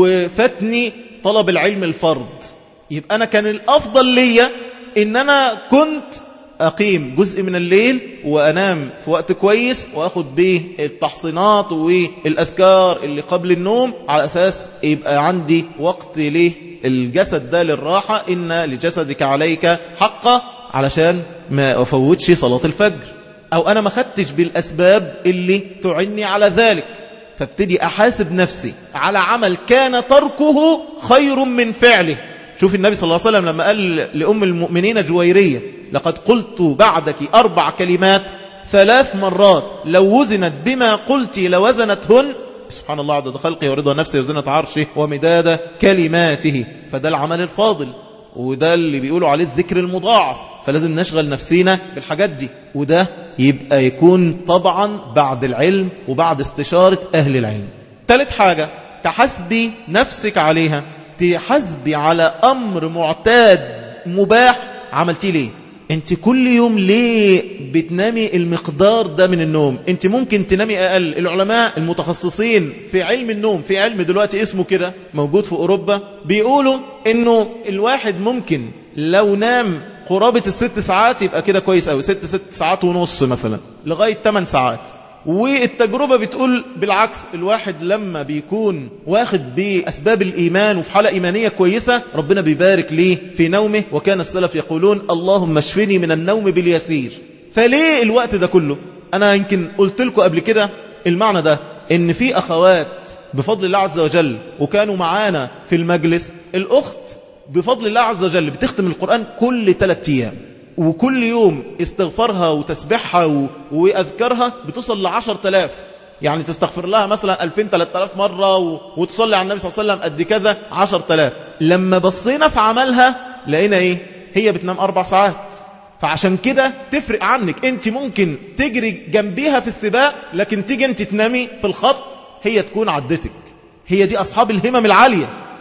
وفاتني طلب العلم الفرض يبقى أنا كان الأفضل ليا إن أنا كنت أقيم جزء من الليل وأنام في وقت كويس وأخد به التحصينات والأذكار اللي قبل النوم على أساس يبقى عندي وقت له الجسد ده للراحة إن لجسدك عليك حقه علشان ما أفوتش صلاة الفجر أو أنا ما خدتش بالأسباب اللي تعني على ذلك فابتدي أحاسب نفسي على عمل كان تركه خير من فعله شوف النبي صلى الله عليه وسلم لما قال لأم المؤمنين جويرية لقد قلت بعدك أربع كلمات ثلاث مرات لو وزنت بما قلت لوزنتهن سبحان الله عدد خلقه ورضا نفسه وزنة عرشه ومداد كلماته فده العمل الفاضل وده اللي بيقولوا عليه الذكر المضاعف فلازم نشغل نفسينا بالحاجات دي وده يبقى يكون طبعا بعد العلم وبعد استشارة أهل العلم ثالث حاجة تحسبي نفسك عليها تحسبي على أمر معتاد مباح عملتيه ليه انت كل يوم ليه بتنامي المقدار ده من النوم انت ممكن تنامي اقل العلماء المتخصصين في علم النوم في علم دلوقتي اسمه كده موجود في اوروبا بيقولوا انه الواحد ممكن لو نام قرابة الست ساعات يبقى كده كويس قوي ست ست ساعات ونص مثلا لغاية 8 ساعات والتجربة بتقول بالعكس الواحد لما بيكون واخد بأسباب الإيمان وفي حالة إيمانية كويسة ربنا بيبارك ليه في نومه وكان السلف يقولون اللهم اشفني من النوم باليسير فليه الوقت ده كله أنا يمكن قلت لكم قبل كده المعنى ده إن في أخوات بفضل الله عز وجل وكانوا معانا في المجلس الأخت بفضل الله عز وجل بتختم القرآن كل ثلاثة أيام وكل يوم استغفارها وتسبيحها و... وأذكارها بتصل لعشر تلاف يعني تستغفر لها مثلا ألفين ثلاثة آلاف مرة و... وتصلي على النبي صلى الله عليه وسلم قد كذا عشر تلاف لما بصينا في عملها لقينا إيه هي بتنام أربع ساعات فعشان كده تفرق عنك انت ممكن تجري جنبيها في السباق لكن تيجي انت تنامي في الخط هي تكون عدتك هي دي أصحاب الهمم العالية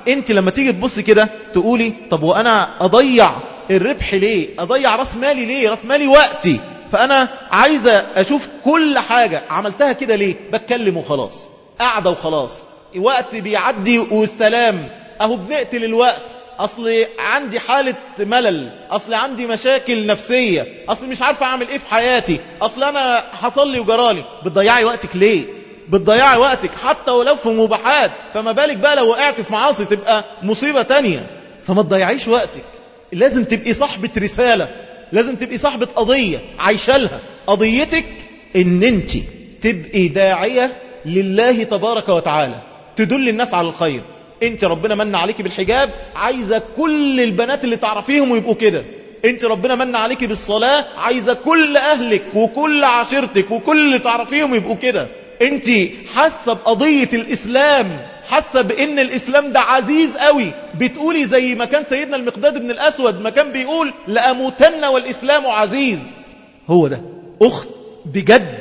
انت لما تيجي تبص كده تقولي طب وانا اضيع الربح ليه اضيع راس مالي ليه راس مالي وقتي فانا عايزه اشوف كل حاجه عملتها كده ليه بتكلم وخلاص قاعده وخلاص وقت بيعدي والسلام اهو بنقتل الوقت اصل عندي حالة ملل اصل عندي مشاكل نفسية اصل مش عارفة اعمل ايه في حياتي اصل انا حصل لي وجرالي بتضيعي وقتك ليه بتضيعي وقتك حتى ولو في مباحات فما بالك بقى لو وقعت في معاصي تبقى مصيبة تانية فما تضيعيش وقتك لازم تبقي صاحبة رسالة لازم تبقي صاحبة قضية عايشة لها قضيتك ان انت تبقي داعية لله تبارك وتعالى تدل الناس على الخير انت ربنا من عليك بالحجاب عايزة كل البنات اللي تعرفيهم ويبقوا كده انت ربنا من عليك بالصلاة عايزة كل اهلك وكل عشيرتك وكل اللي تعرفيهم يبقوا كده انت حاسة بقضية الاسلام حاسة بان الاسلام ده عزيز قوي بتقولي زي ما كان سيدنا المقداد بن الاسود ما كان بيقول لأموتن والاسلام عزيز هو ده اخت بجد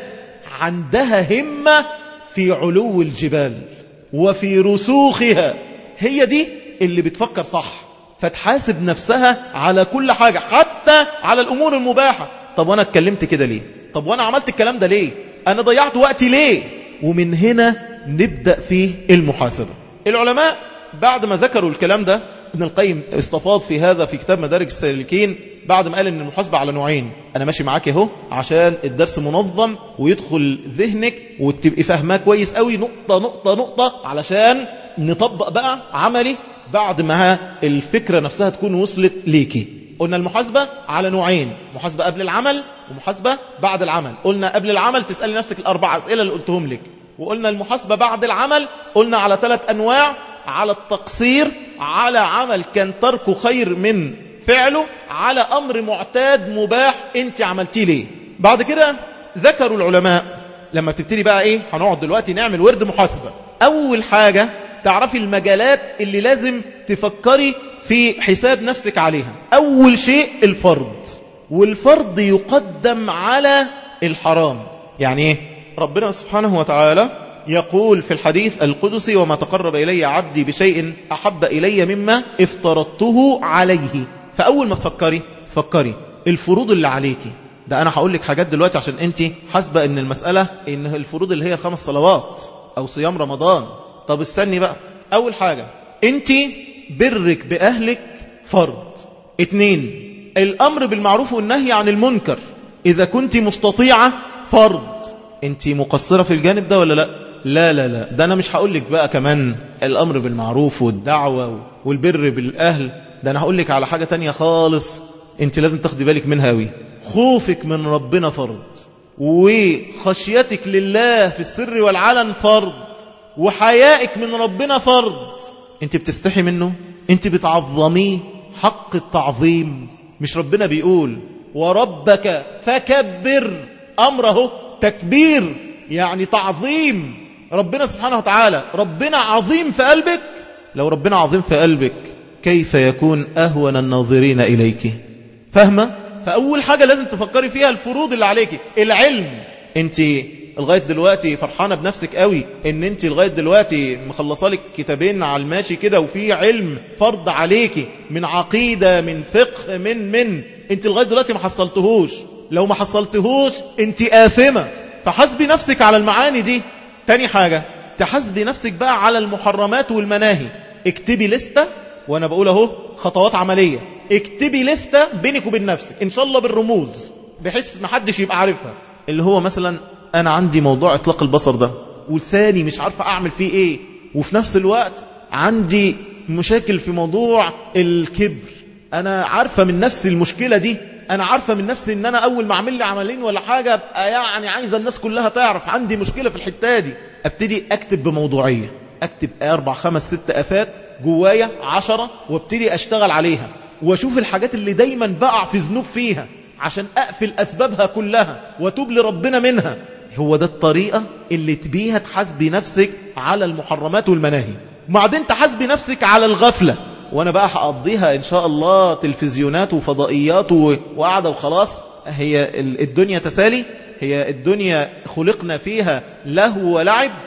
عندها همة في علو الجبال وفي رسوخها هي دي اللي بتفكر صح فتحاسب نفسها على كل حاجة حتى على الأمور المباحة طب وأنا اتكلمت كده ليه طب وأنا عملت الكلام ده ليه أنا ضيعت وقتي ليه ومن هنا نبدأ في المحاسبة العلماء بعد ما ذكروا الكلام ده ابن القيم استفاض في هذا في كتاب مدارج السالكين بعد ما قال ان المحاسبة على نوعين انا ماشي معاك اهو عشان الدرس منظم ويدخل ذهنك وتبقي فاهماه كويس قوي نقطة نقطة نقطة علشان نطبق بقى عملي بعد ما الفكرة نفسها تكون وصلت ليكي قلنا المحاسبة على نوعين محاسبة قبل العمل ومحاسبة بعد العمل قلنا قبل العمل تسألي نفسك الأربع أسئلة اللي قلتهم لك وقلنا المحاسبة بعد العمل قلنا على ثلاث أنواع على التقصير على عمل كان تركه خير من فعله على أمر معتاد مباح انت عملتيه ليه بعد كده ذكروا العلماء لما تبتدي بقى ايه هنقعد دلوقتي نعمل ورد محاسبة أول حاجة تعرفي المجالات اللي لازم تفكري في حساب نفسك عليها أول شيء الفرض والفرض يقدم على الحرام يعني ايه ربنا سبحانه وتعالى يقول في الحديث القدسي وما تقرب إلي عبدي بشيء أحب إلي مما افترضته عليه فأول ما تفكري تفكري الفروض اللي عليكي ده أنا هقول لك حاجات دلوقتي عشان أنت حاسبة أن المسألة إن الفروض اللي هي الخمس صلوات أو صيام رمضان طب استني بقى أول حاجة أنت برك بأهلك فرض اتنين الأمر بالمعروف والنهي عن المنكر إذا كنت مستطيعة فرض أنت مقصرة في الجانب ده ولا لا لا لا لا ده أنا مش هقول لك بقى كمان الأمر بالمعروف والدعوة والبر بالأهل ده أنا هقول لك على حاجة تانية خالص أنت لازم تاخدي بالك منها أوي خوفك من ربنا فرض وخشيتك لله في السر والعلن فرض وحيائك من ربنا فرض انت بتستحي منه انت بتعظميه حق التعظيم مش ربنا بيقول وربك فكبر امره تكبير يعني تعظيم ربنا سبحانه وتعالى ربنا عظيم في قلبك لو ربنا عظيم في قلبك كيف يكون أهون الناظرين إليك فاهمة؟ فأول حاجة لازم تفكري فيها الفروض اللي عليك العلم انت لغاية دلوقتي فرحانة بنفسك قوي ان انت لغاية دلوقتي مخلصة لك كتابين على الماشي كده وفي علم فرض عليكي من عقيدة من فقه من من انت لغاية دلوقتي ما حصلتهوش لو ما حصلتهوش انت آثمة فحسبي نفسك على المعاني دي تاني حاجة تحسبي نفسك بقى على المحرمات والمناهي اكتبي لستة وانا بقول اهو خطوات عملية اكتبي لستة بينك وبين نفسك ان شاء الله بالرموز بحيث محدش يبقى عارفها اللي هو مثلا انا عندي موضوع اطلاق البصر ده ولساني مش عارفة اعمل فيه ايه وفي نفس الوقت عندي مشاكل في موضوع الكبر انا عارفة من نفسي المشكلة دي انا عارفة من نفسي ان انا اول ما اعمل لي عملين ولا حاجة ابقى يعني عايزة الناس كلها تعرف عندي مشكلة في الحتة دي ابتدي اكتب بموضوعية اكتب اربع خمس ست افات جوايا عشرة وابتدي اشتغل عليها واشوف الحاجات اللي دايما بقع في ذنوب فيها عشان اقفل اسبابها كلها واتوب لربنا منها هو ده الطريقة اللي تبيها تحاسبي نفسك على المحرمات والمناهي وبعدين تحاسبي نفسك على الغفلة وانا بقى هقضيها ان شاء الله تلفزيونات وفضائيات وقعدة وخلاص هي الدنيا تسالي هي الدنيا خلقنا فيها لهو ولعب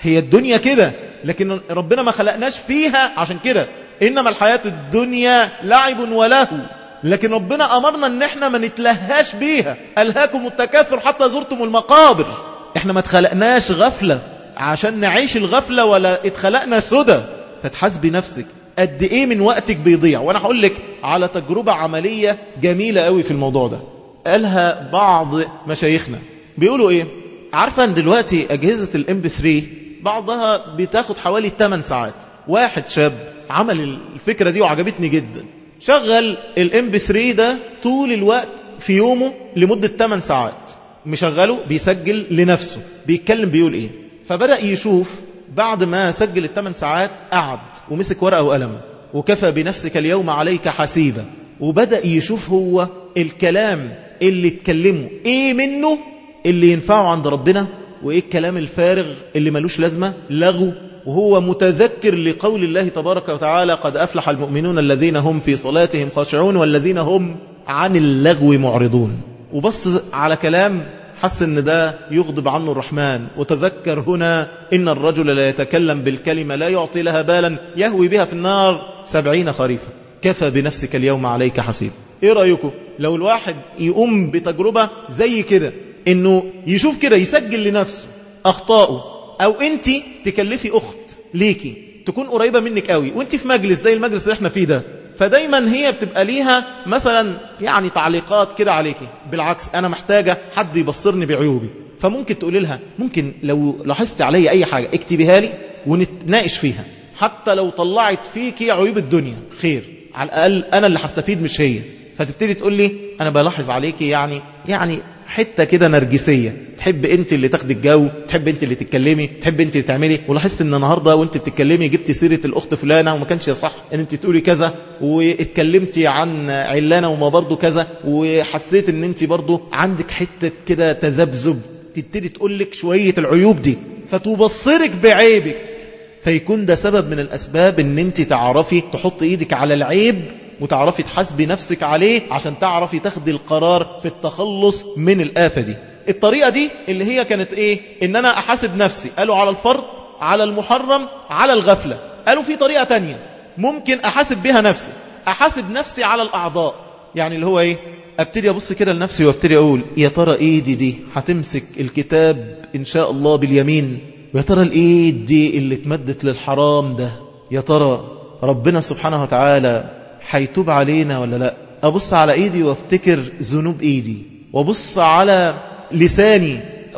هي الدنيا كده لكن ربنا ما خلقناش فيها عشان كده إنما الحياة الدنيا لعب ولهو لكن ربنا أمرنا ان احنا ما نتلهاش بيها ألهاكم التكاثر حتى زرتم المقابر احنا ما اتخلقناش غفلة عشان نعيش الغفلة ولا اتخلقنا سدى فتحاسبي نفسك قد ايه من وقتك بيضيع وانا هقول لك على تجربة عملية جميلة قوي في الموضوع ده قالها بعض مشايخنا بيقولوا ايه عارفة ان دلوقتي اجهزة الام بي 3 بعضها بتاخد حوالي 8 ساعات واحد شاب عمل الفكرة دي وعجبتني جدا شغل الام بي 3 ده طول الوقت في يومه لمدة 8 ساعات مشغله بيسجل لنفسه بيتكلم بيقول ايه فبدأ يشوف بعد ما سجل الثمان ساعات قعد ومسك ورقة وقلم وكفى بنفسك اليوم عليك حسيبا وبدأ يشوف هو الكلام اللي اتكلمه ايه منه اللي ينفعه عند ربنا وايه الكلام الفارغ اللي ملوش لازمة لغو وهو متذكر لقول الله تبارك وتعالى قد أفلح المؤمنون الذين هم في صلاتهم خاشعون والذين هم عن اللغو معرضون وبص على كلام حس ان ده يغضب عنه الرحمن وتذكر هنا إن الرجل لا يتكلم بالكلمة لا يعطي لها بالا يهوي بها في النار سبعين خريفا كفى بنفسك اليوم عليك حسيب ايه رأيكم لو الواحد يقوم بتجربة زي كده انه يشوف كده يسجل لنفسه اخطائه او انت تكلفي اخت ليكي تكون قريبة منك قوي وانت في مجلس زي المجلس اللي احنا فيه ده فدايما هي بتبقى ليها مثلا يعني تعليقات كده عليكي بالعكس انا محتاجة حد يبصرني بعيوبي فممكن تقولي لها ممكن لو لاحظت علي اي حاجة اكتبيها لي ونتناقش فيها حتى لو طلعت فيكي عيوب الدنيا خير على الاقل انا اللي هستفيد مش هي فتبتدي تقول لي انا بلاحظ عليكي يعني يعني حتة كده نرجسية تحب انت اللي تاخدي الجو تحب انت اللي تتكلمي تحب انت اللي تعملي ولاحظت ان النهاردة وانت بتتكلمي جبت سيرة الاخت فلانة وما كانش صح ان انت تقولي كذا واتكلمتي عن علانة وما برضو كذا وحسيت ان انت برضو عندك حتة كده تذبذب تبتدي تقول لك شوية العيوب دي فتبصرك بعيبك فيكون ده سبب من الأسباب ان انت تعرفي تحط ايدك على العيب وتعرفي تحاسبي نفسك عليه عشان تعرفي تاخدي القرار في التخلص من الآفة دي الطريقة دي اللي هي كانت ايه ان انا احاسب نفسي قالوا على الفرض على المحرم على الغفلة قالوا في طريقة تانية ممكن احاسب بها نفسي احاسب نفسي على الاعضاء يعني اللي هو ايه ابتدي ابص كده لنفسي وابتدي اقول يا ترى ايدي دي هتمسك الكتاب ان شاء الله باليمين ويا ترى الايد دي اللي اتمدت للحرام ده يا ترى ربنا سبحانه وتعالى هيتوب علينا ولا لا ابص على ايدي وافتكر ذنوب ايدي وابص على لساني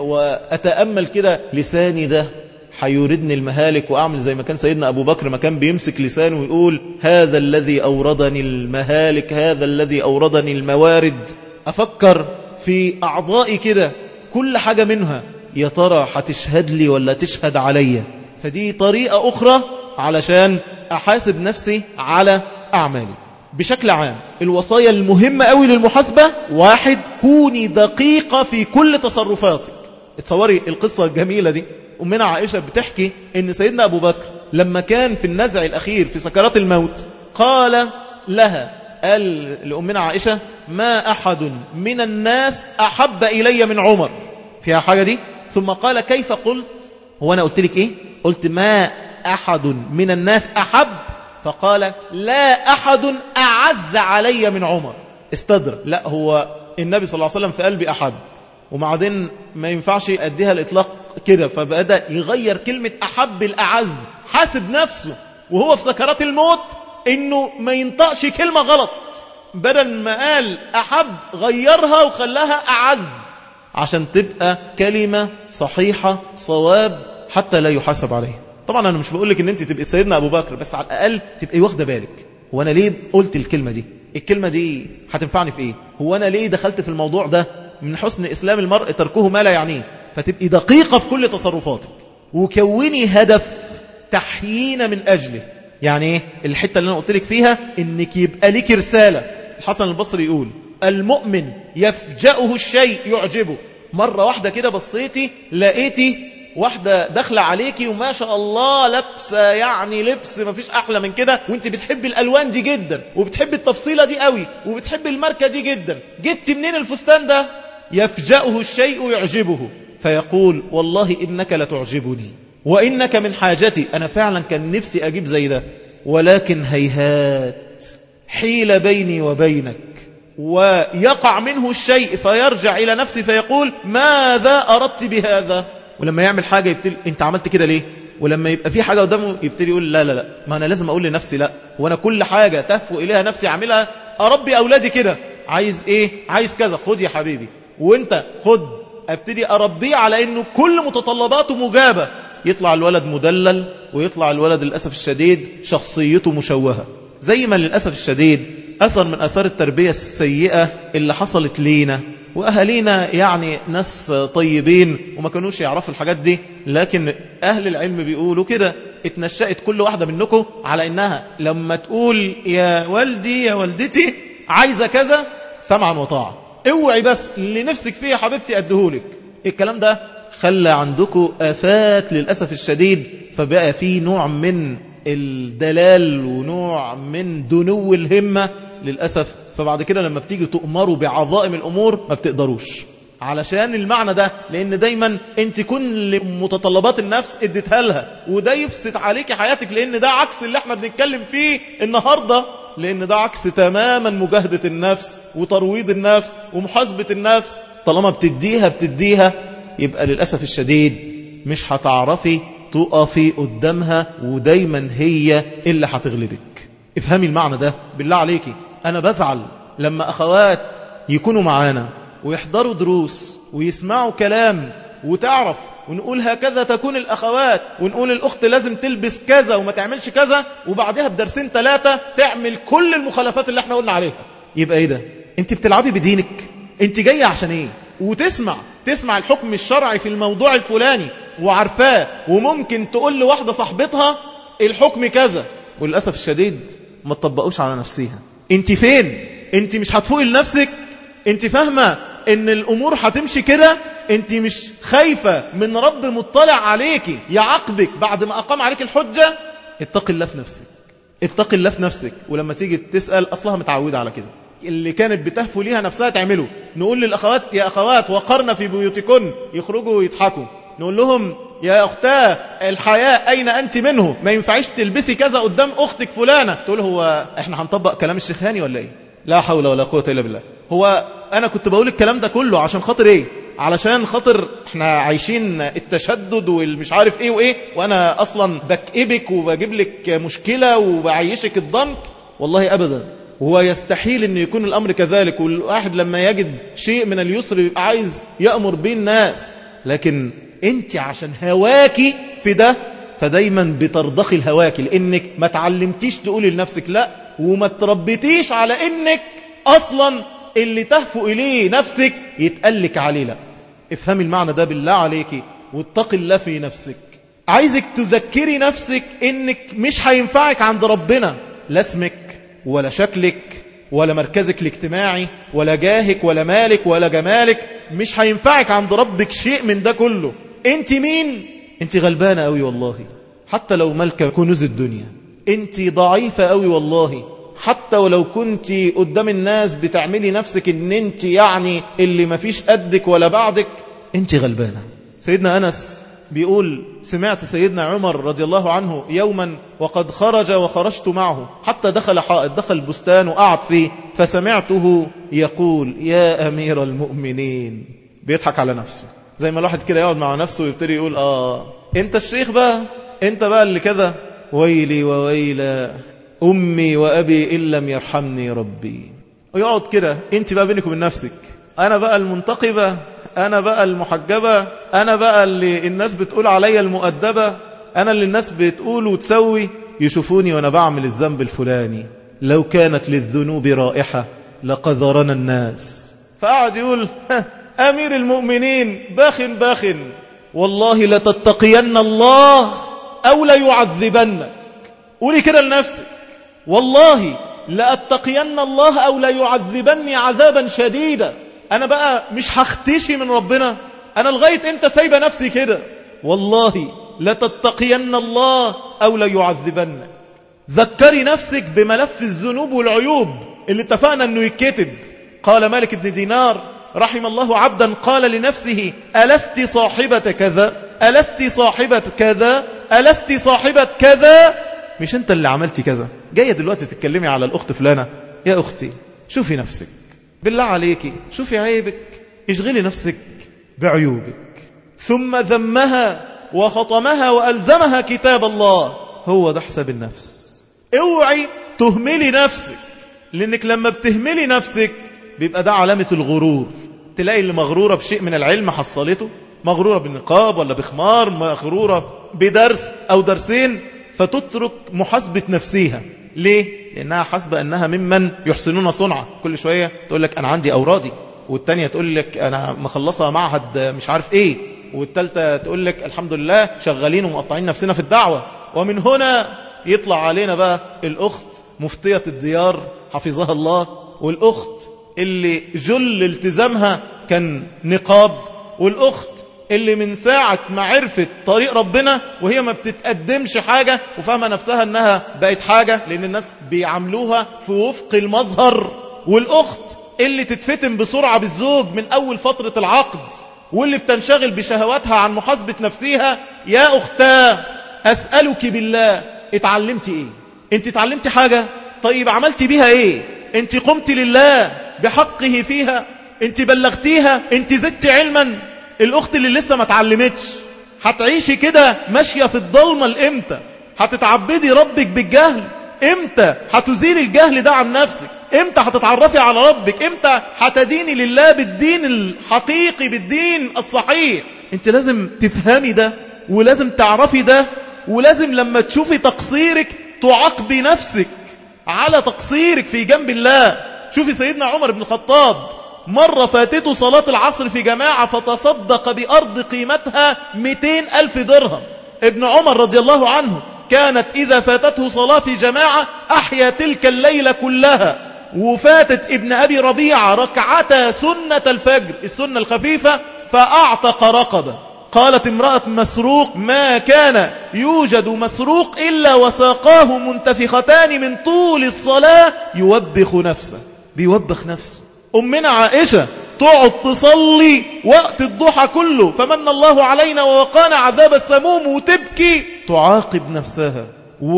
واتامل كده لساني ده هيوردني المهالك واعمل زي ما كان سيدنا ابو بكر ما كان بيمسك لسانه ويقول هذا الذي اوردني المهالك هذا الذي اوردني الموارد افكر في اعضائي كده كل حاجه منها يا ترى هتشهد لي ولا تشهد عليا فدي طريقه اخرى علشان احاسب نفسي على أعمالي بشكل عام الوصايا المهمة قوي للمحاسبة واحد كوني دقيقة في كل تصرفاتك اتصوري القصة الجميلة دي أمنا عائشة بتحكي أن سيدنا أبو بكر لما كان في النزع الأخير في سكرات الموت قال لها قال لأمنا عائشة ما أحد من الناس أحب إلي من عمر فيها حاجة دي ثم قال كيف قلت هو أنا قلت لك إيه قلت ما أحد من الناس أحب فقال لا أحد أعز علي من عمر استدر لا هو النبي صلى الله عليه وسلم في قلبي أحد وبعدين ما ينفعش أديها الإطلاق كده فبدأ يغير كلمة أحب الأعز حاسب نفسه وهو في سكرات الموت إنه ما ينطقش كلمة غلط بدل ما قال أحب غيرها وخلاها أعز عشان تبقى كلمة صحيحة صواب حتى لا يحاسب عليها طبعا أنا مش بقول لك ان انت تبقى سيدنا أبو بكر بس على الأقل تبقى واخدة بالك هو أنا ليه قلت الكلمة دي الكلمة دي هتنفعني في ايه هو أنا ليه دخلت في الموضوع ده من حسن إسلام المرء تركه ما لا يعنيه فتبقي دقيقة في كل تصرفاتك وكوني هدف تحيين من أجله يعني ايه الحتة اللي أنا قلت لك فيها انك يبقى لك رسالة الحسن البصري يقول المؤمن يفجأه الشيء يعجبه مرة واحدة كده بصيتي لقيتي واحدة داخلة عليكي وما شاء الله لابسة يعني لبس ما فيش أحلى من كده وانت بتحبي الألوان دي جدا وبتحبي التفصيلة دي قوي وبتحبي الماركة دي جدا جبت منين الفستان ده يفجأه الشيء يعجبه فيقول والله إنك لتعجبني وإنك من حاجتي أنا فعلا كان نفسي أجيب زي ده ولكن هيهات حيل بيني وبينك ويقع منه الشيء فيرجع إلى نفسي فيقول ماذا أردت بهذا ولما يعمل حاجة يبتدي أنت عملت كده ليه ولما يبقى في حاجة قدامه يبتدي يقول لا لا لا ما أنا لازم أقول لنفسي لا وأنا كل حاجة تهفو إليها نفسي أعملها أربي أولادي كده عايز إيه عايز كذا خد يا حبيبي وانت خد ابتدي أربيه على أنه كل متطلباته مجابة يطلع الولد مدلل ويطلع الولد للأسف الشديد شخصيته مشوهة زي ما للأسف الشديد أثر من أثار التربية السيئة اللي حصلت لينا وأهالينا يعني ناس طيبين وما كانوش يعرفوا الحاجات دي لكن أهل العلم بيقولوا كده اتنشأت كل واحدة منكم على إنها لما تقول يا والدي يا والدتي عايزة كذا سمعا وطاعة اوعي بس اللي نفسك فيه يا حبيبتي أدهولك الكلام ده خلى عندكم آفات للأسف الشديد فبقى في نوع من الدلال ونوع من دنو الهمة للأسف فبعد كده لما بتيجي تؤمروا بعظائم الأمور ما بتقدروش علشان المعنى ده لأن دايما انت كل متطلبات النفس اديتها لها وده يفسد عليك حياتك لأن ده عكس اللي احنا بنتكلم فيه النهاردة لأن ده عكس تماما مجاهدة النفس وترويض النفس ومحاسبة النفس طالما بتديها بتديها يبقى للأسف الشديد مش هتعرفي تقفي قدامها ودايما هي اللي هتغلبك افهمي المعنى ده بالله عليكي أنا بزعل لما أخوات يكونوا معانا ويحضروا دروس ويسمعوا كلام وتعرف ونقول هكذا تكون الأخوات ونقول الأخت لازم تلبس كذا وما تعملش كذا وبعدها بدرسين ثلاثة تعمل كل المخالفات اللي احنا قلنا عليها يبقى ايه ده انت بتلعبي بدينك انت جاية عشان ايه وتسمع تسمع الحكم الشرعي في الموضوع الفلاني وعارفاه وممكن تقول لواحدة صاحبتها الحكم كذا وللأسف الشديد ما تطبقوش على نفسها انت فين انت مش هتفوقي لنفسك انت فاهمة ان الامور هتمشي كده انت مش خايفة من رب مطلع عليك يعاقبك بعد ما اقام عليك الحجة اتق الله في نفسك اتق الله في نفسك ولما تيجي تسأل اصلها متعودة على كده اللي كانت بتهفو ليها نفسها تعمله نقول للأخوات يا أخوات وقرن في بيوتكن يخرجوا ويضحكوا نقول لهم يا أختاه الحياة أين أنت منه ما ينفعش تلبسي كذا قدام أختك فلانة تقول هو إحنا هنطبق كلام الشيخ هاني ولا إيه لا حول ولا قوة إلا بالله هو أنا كنت بقول الكلام ده كله عشان خاطر إيه علشان خاطر احنا عايشين التشدد والمش عارف ايه وايه وانا اصلا بكئبك وبجيب لك مشكلة وبعيشك الضنك والله ابدا هو يستحيل ان يكون الامر كذلك والواحد لما يجد شيء من اليسر يبقى عايز يأمر به الناس لكن انت عشان هواكي في ده فدايما بترضخي الهواكي لانك ما تعلمتيش تقولي لنفسك لا وما تربيتيش على انك اصلا اللي تهفو اليه نفسك يتقلك عليه لا افهمي المعنى ده بالله عليكي واتق الله في نفسك عايزك تذكري نفسك انك مش هينفعك عند ربنا لا اسمك ولا شكلك ولا مركزك الاجتماعي ولا جاهك ولا مالك ولا جمالك مش هينفعك عند ربك شيء من ده كله انت مين انت غلبانة قوي والله حتى لو ملكة كنوز الدنيا انت ضعيفة قوي والله حتى ولو كنت قدام الناس بتعملي نفسك ان انت يعني اللي مفيش قدك ولا بعدك انت غلبانة سيدنا أنس بيقول سمعت سيدنا عمر رضي الله عنه يوما وقد خرج وخرجت معه حتى دخل حائط دخل بستان وقعد فيه فسمعته يقول يا أمير المؤمنين بيضحك على نفسه زي ما الواحد كده يقعد مع نفسه ويبتدي يقول آه انت الشيخ بقى انت بقى اللي كذا ويلي وويلا أمي وأبي إن لم يرحمني ربي ويقعد كده انت بقى بينك وبين نفسك أنا بقى المنتقبة أنا بقى المحجبة أنا بقى اللي الناس بتقول عليا المؤدبة أنا اللي الناس بتقول وتسوي يشوفوني وأنا بعمل الذنب الفلاني لو كانت للذنوب رائحة لقذرنا الناس فقعد يقول أمير المؤمنين باخ باخ والله لتتقين الله أو ليعذبنك قولي كده لنفسك والله لأتقين الله أو ليعذبني عذابا شديدا أنا بقى مش هختشي من ربنا أنا لغاية أنت سايبة نفسي كده والله لتتقين الله أو ليعذبنك ذكري نفسك بملف الذنوب والعيوب اللي اتفقنا أنه يتكتب قال مالك بن دينار رحم الله عبدا قال لنفسه ألست صاحبة كذا ألست صاحبة كذا ألست صاحبة كذا مش أنت اللي عملتي كذا جاية دلوقتي تتكلمي على الأخت فلانة يا أختي شوفي نفسك بالله عليكي شوفي عيبك اشغلي نفسك بعيوبك ثم ذمها وخطمها وألزمها كتاب الله هو ده حساب النفس اوعي تهملي نفسك لأنك لما بتهملي نفسك بيبقى ده علامة الغرور تلاقي اللي مغرورة بشيء من العلم حصلته مغرورة بالنقاب ولا بخمار مغرورة بدرس أو درسين فتترك محاسبة نفسها ليه؟ لأنها حاسبة أنها ممن يحسنون صنعة كل شوية تقول لك أنا عندي أورادي والتانية تقول لك أنا مخلصة معهد مش عارف إيه والتالتة تقول لك الحمد لله شغالين ومقطعين نفسنا في الدعوة ومن هنا يطلع علينا بقى الأخت مفتية الديار حفظها الله والأخت اللي جل التزامها كان نقاب والأخت اللي من ساعة ما عرفت طريق ربنا وهي ما بتتقدمش حاجة وفاهمة نفسها انها بقت حاجة لان الناس بيعاملوها في وفق المظهر والأخت اللي تتفتن بسرعة بالزوج من أول فترة العقد واللي بتنشغل بشهواتها عن محاسبة نفسها يا أختاه أسألك بالله اتعلمتي ايه انت اتعلمتي حاجة طيب عملتي بيها ايه انت قمت لله بحقه فيها انت بلغتيها انت زدت علما الاخت اللي لسه ما اتعلمتش هتعيشي كده ماشية في الضلمة الامتى هتتعبدي ربك بالجهل امتى هتزيل الجهل ده عن نفسك امتى هتتعرفي على ربك امتى هتديني لله بالدين الحقيقي بالدين الصحيح انت لازم تفهمي ده ولازم تعرفي ده ولازم لما تشوفي تقصيرك تعاقبي نفسك على تقصيرك في جنب الله شوفي سيدنا عمر بن الخطاب مرة فاتته صلاة العصر في جماعة فتصدق بأرض قيمتها 200 ألف درهم ابن عمر رضي الله عنه كانت إذا فاتته صلاة في جماعة أحيا تلك الليلة كلها وفاتت ابن أبي ربيعة ركعتا سنة الفجر السنة الخفيفة فأعتق رقبة قالت امرأة مسروق ما كان يوجد مسروق إلا وساقاه منتفختان من طول الصلاة يوبخ نفسه بيوبخ نفسه أمنا عائشة تقعد تصلي وقت الضحى كله فمن الله علينا ووقانا عذاب السموم وتبكي تعاقب نفسها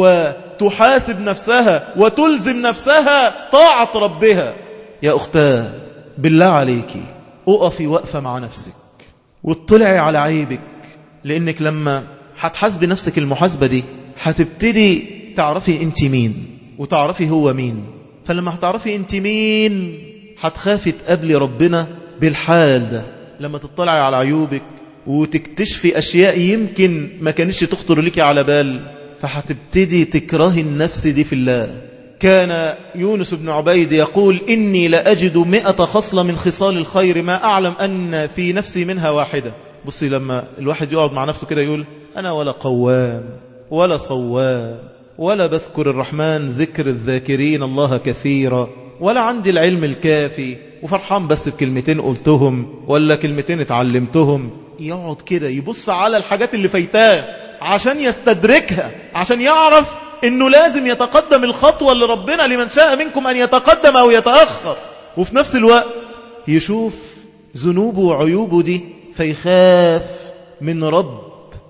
وتحاسب نفسها وتلزم نفسها طاعة ربها يا أختاه بالله عليك أقفي وقفة مع نفسك واطلعي على عيبك لأنك لما هتحاسبي نفسك المحاسبة دي هتبتدي تعرفي انت مين وتعرفي هو مين فلما هتعرفي انت مين هتخافي تقابلي ربنا بالحال ده لما تطلعي على عيوبك وتكتشفي أشياء يمكن ما كانتش تخطر لك على بال فهتبتدي تكرهي النفس دي في الله كان يونس بن عبيد يقول إني لأجد مئة خصلة من خصال الخير ما أعلم أن في نفسي منها واحدة بصي لما الواحد يقعد مع نفسه كده يقول أنا ولا قوام ولا صوام ولا بذكر الرحمن ذكر الذاكرين الله كثيرا ولا عندي العلم الكافي وفرحان بس بكلمتين قلتهم ولا كلمتين اتعلمتهم يقعد كده يبص على الحاجات اللي فايتاه عشان يستدركها عشان يعرف انه لازم يتقدم الخطوة اللي ربنا لمن شاء منكم ان يتقدم او يتأخر وفي نفس الوقت يشوف ذنوبه وعيوبه دي فيخاف من رب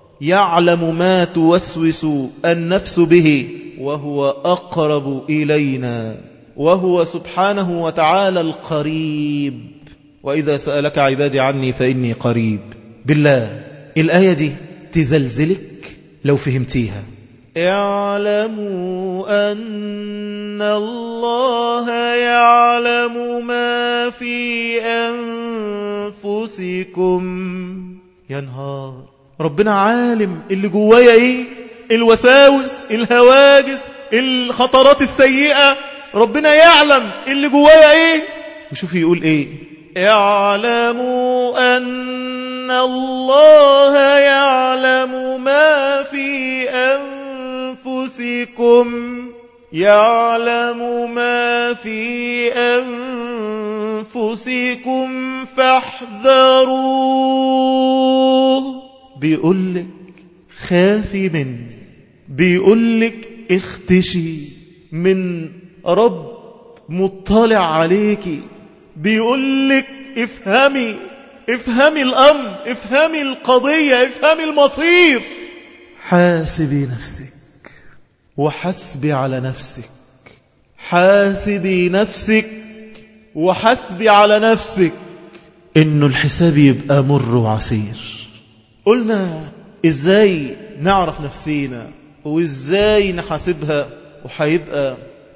يعلم ما توسوس النفس به وهو أقرب إلينا وهو سبحانه وتعالى القريب وإذا سألك عبادي عني فإني قريب بالله الآية دي تزلزلك لو فهمتيها اعلموا أن الله يعلم ما في أنفسكم يا نهار ربنا عالم اللي جوايا ايه الوساوس الهواجس الخطرات السيئة ربنا يعلم اللي جوايا ايه وشوف يقول ايه اعلموا أن الله يعلم ما في أنفسكم يعلم ما في أنفسكم فاحذروه بيقولك خافي مني بيقولك اختشي من رب مطلع عليكي بيقولك افهمي افهمي الأمر افهمي القضية افهمي المصير حاسبي نفسك وحسبي على نفسك حاسبي نفسك وحسبي على نفسك انه الحساب يبقى مر وعسير قلنا ازاي نعرف نفسينا وازاي نحاسبها وحيبقى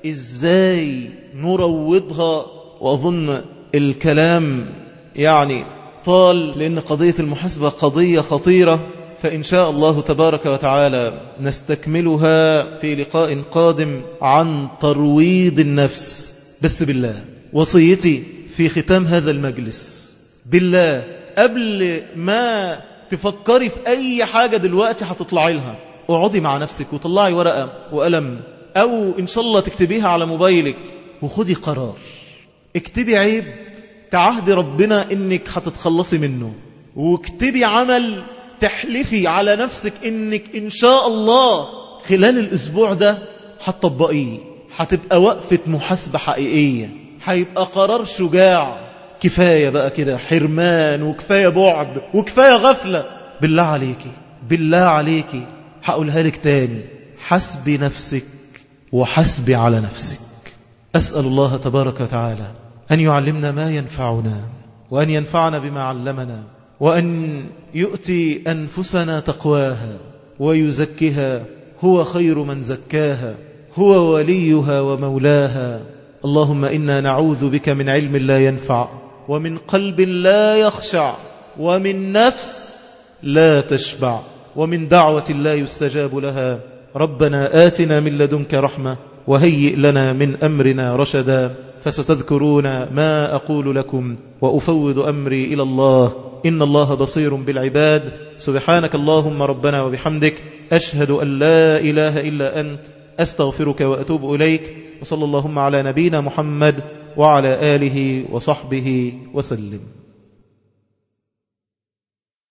ازاي نروضها واظن الكلام يعني طال لان قضية المحاسبة قضية خطيرة فإن شاء الله تبارك وتعالى نستكملها في لقاء قادم عن ترويض النفس بس بالله وصيتي في ختام هذا المجلس بالله قبل ما تفكري في أي حاجة دلوقتي هتطلعي لها اقعدي مع نفسك وطلعي ورقة وقلم أو إن شاء الله تكتبيها على موبايلك وخدي قرار اكتبي عيب تعهدي ربنا إنك هتتخلصي منه واكتبي عمل تحلفي على نفسك إنك إن شاء الله خلال الأسبوع ده هتطبقيه هتبقى وقفة محاسبة حقيقية هيبقى قرار شجاع كفاية بقى كده حرمان وكفاية بعد وكفاية غفلة بالله عليكي بالله عليكي هقولها لك تاني حسبي نفسك وحسبي على نفسك أسأل الله تبارك وتعالى أن يعلمنا ما ينفعنا وأن ينفعنا بما علمنا وأن يؤتي أنفسنا تقواها ويزكها هو خير من زكاها هو وليها ومولاها اللهم إنا نعوذ بك من علم لا ينفع ومن قلب لا يخشع ومن نفس لا تشبع ومن دعوة لا يستجاب لها ربنا آتنا من لدنك رحمة وهيئ لنا من أمرنا رشدا فستذكرون ما أقول لكم وأفوض أمري إلى الله إن الله بصير بالعباد سبحانك اللهم ربنا وبحمدك أشهد أن لا إله إلا أنت أستغفرك وأتوب إليك وصلى اللهم على نبينا محمد وعلى آله وصحبه وسلم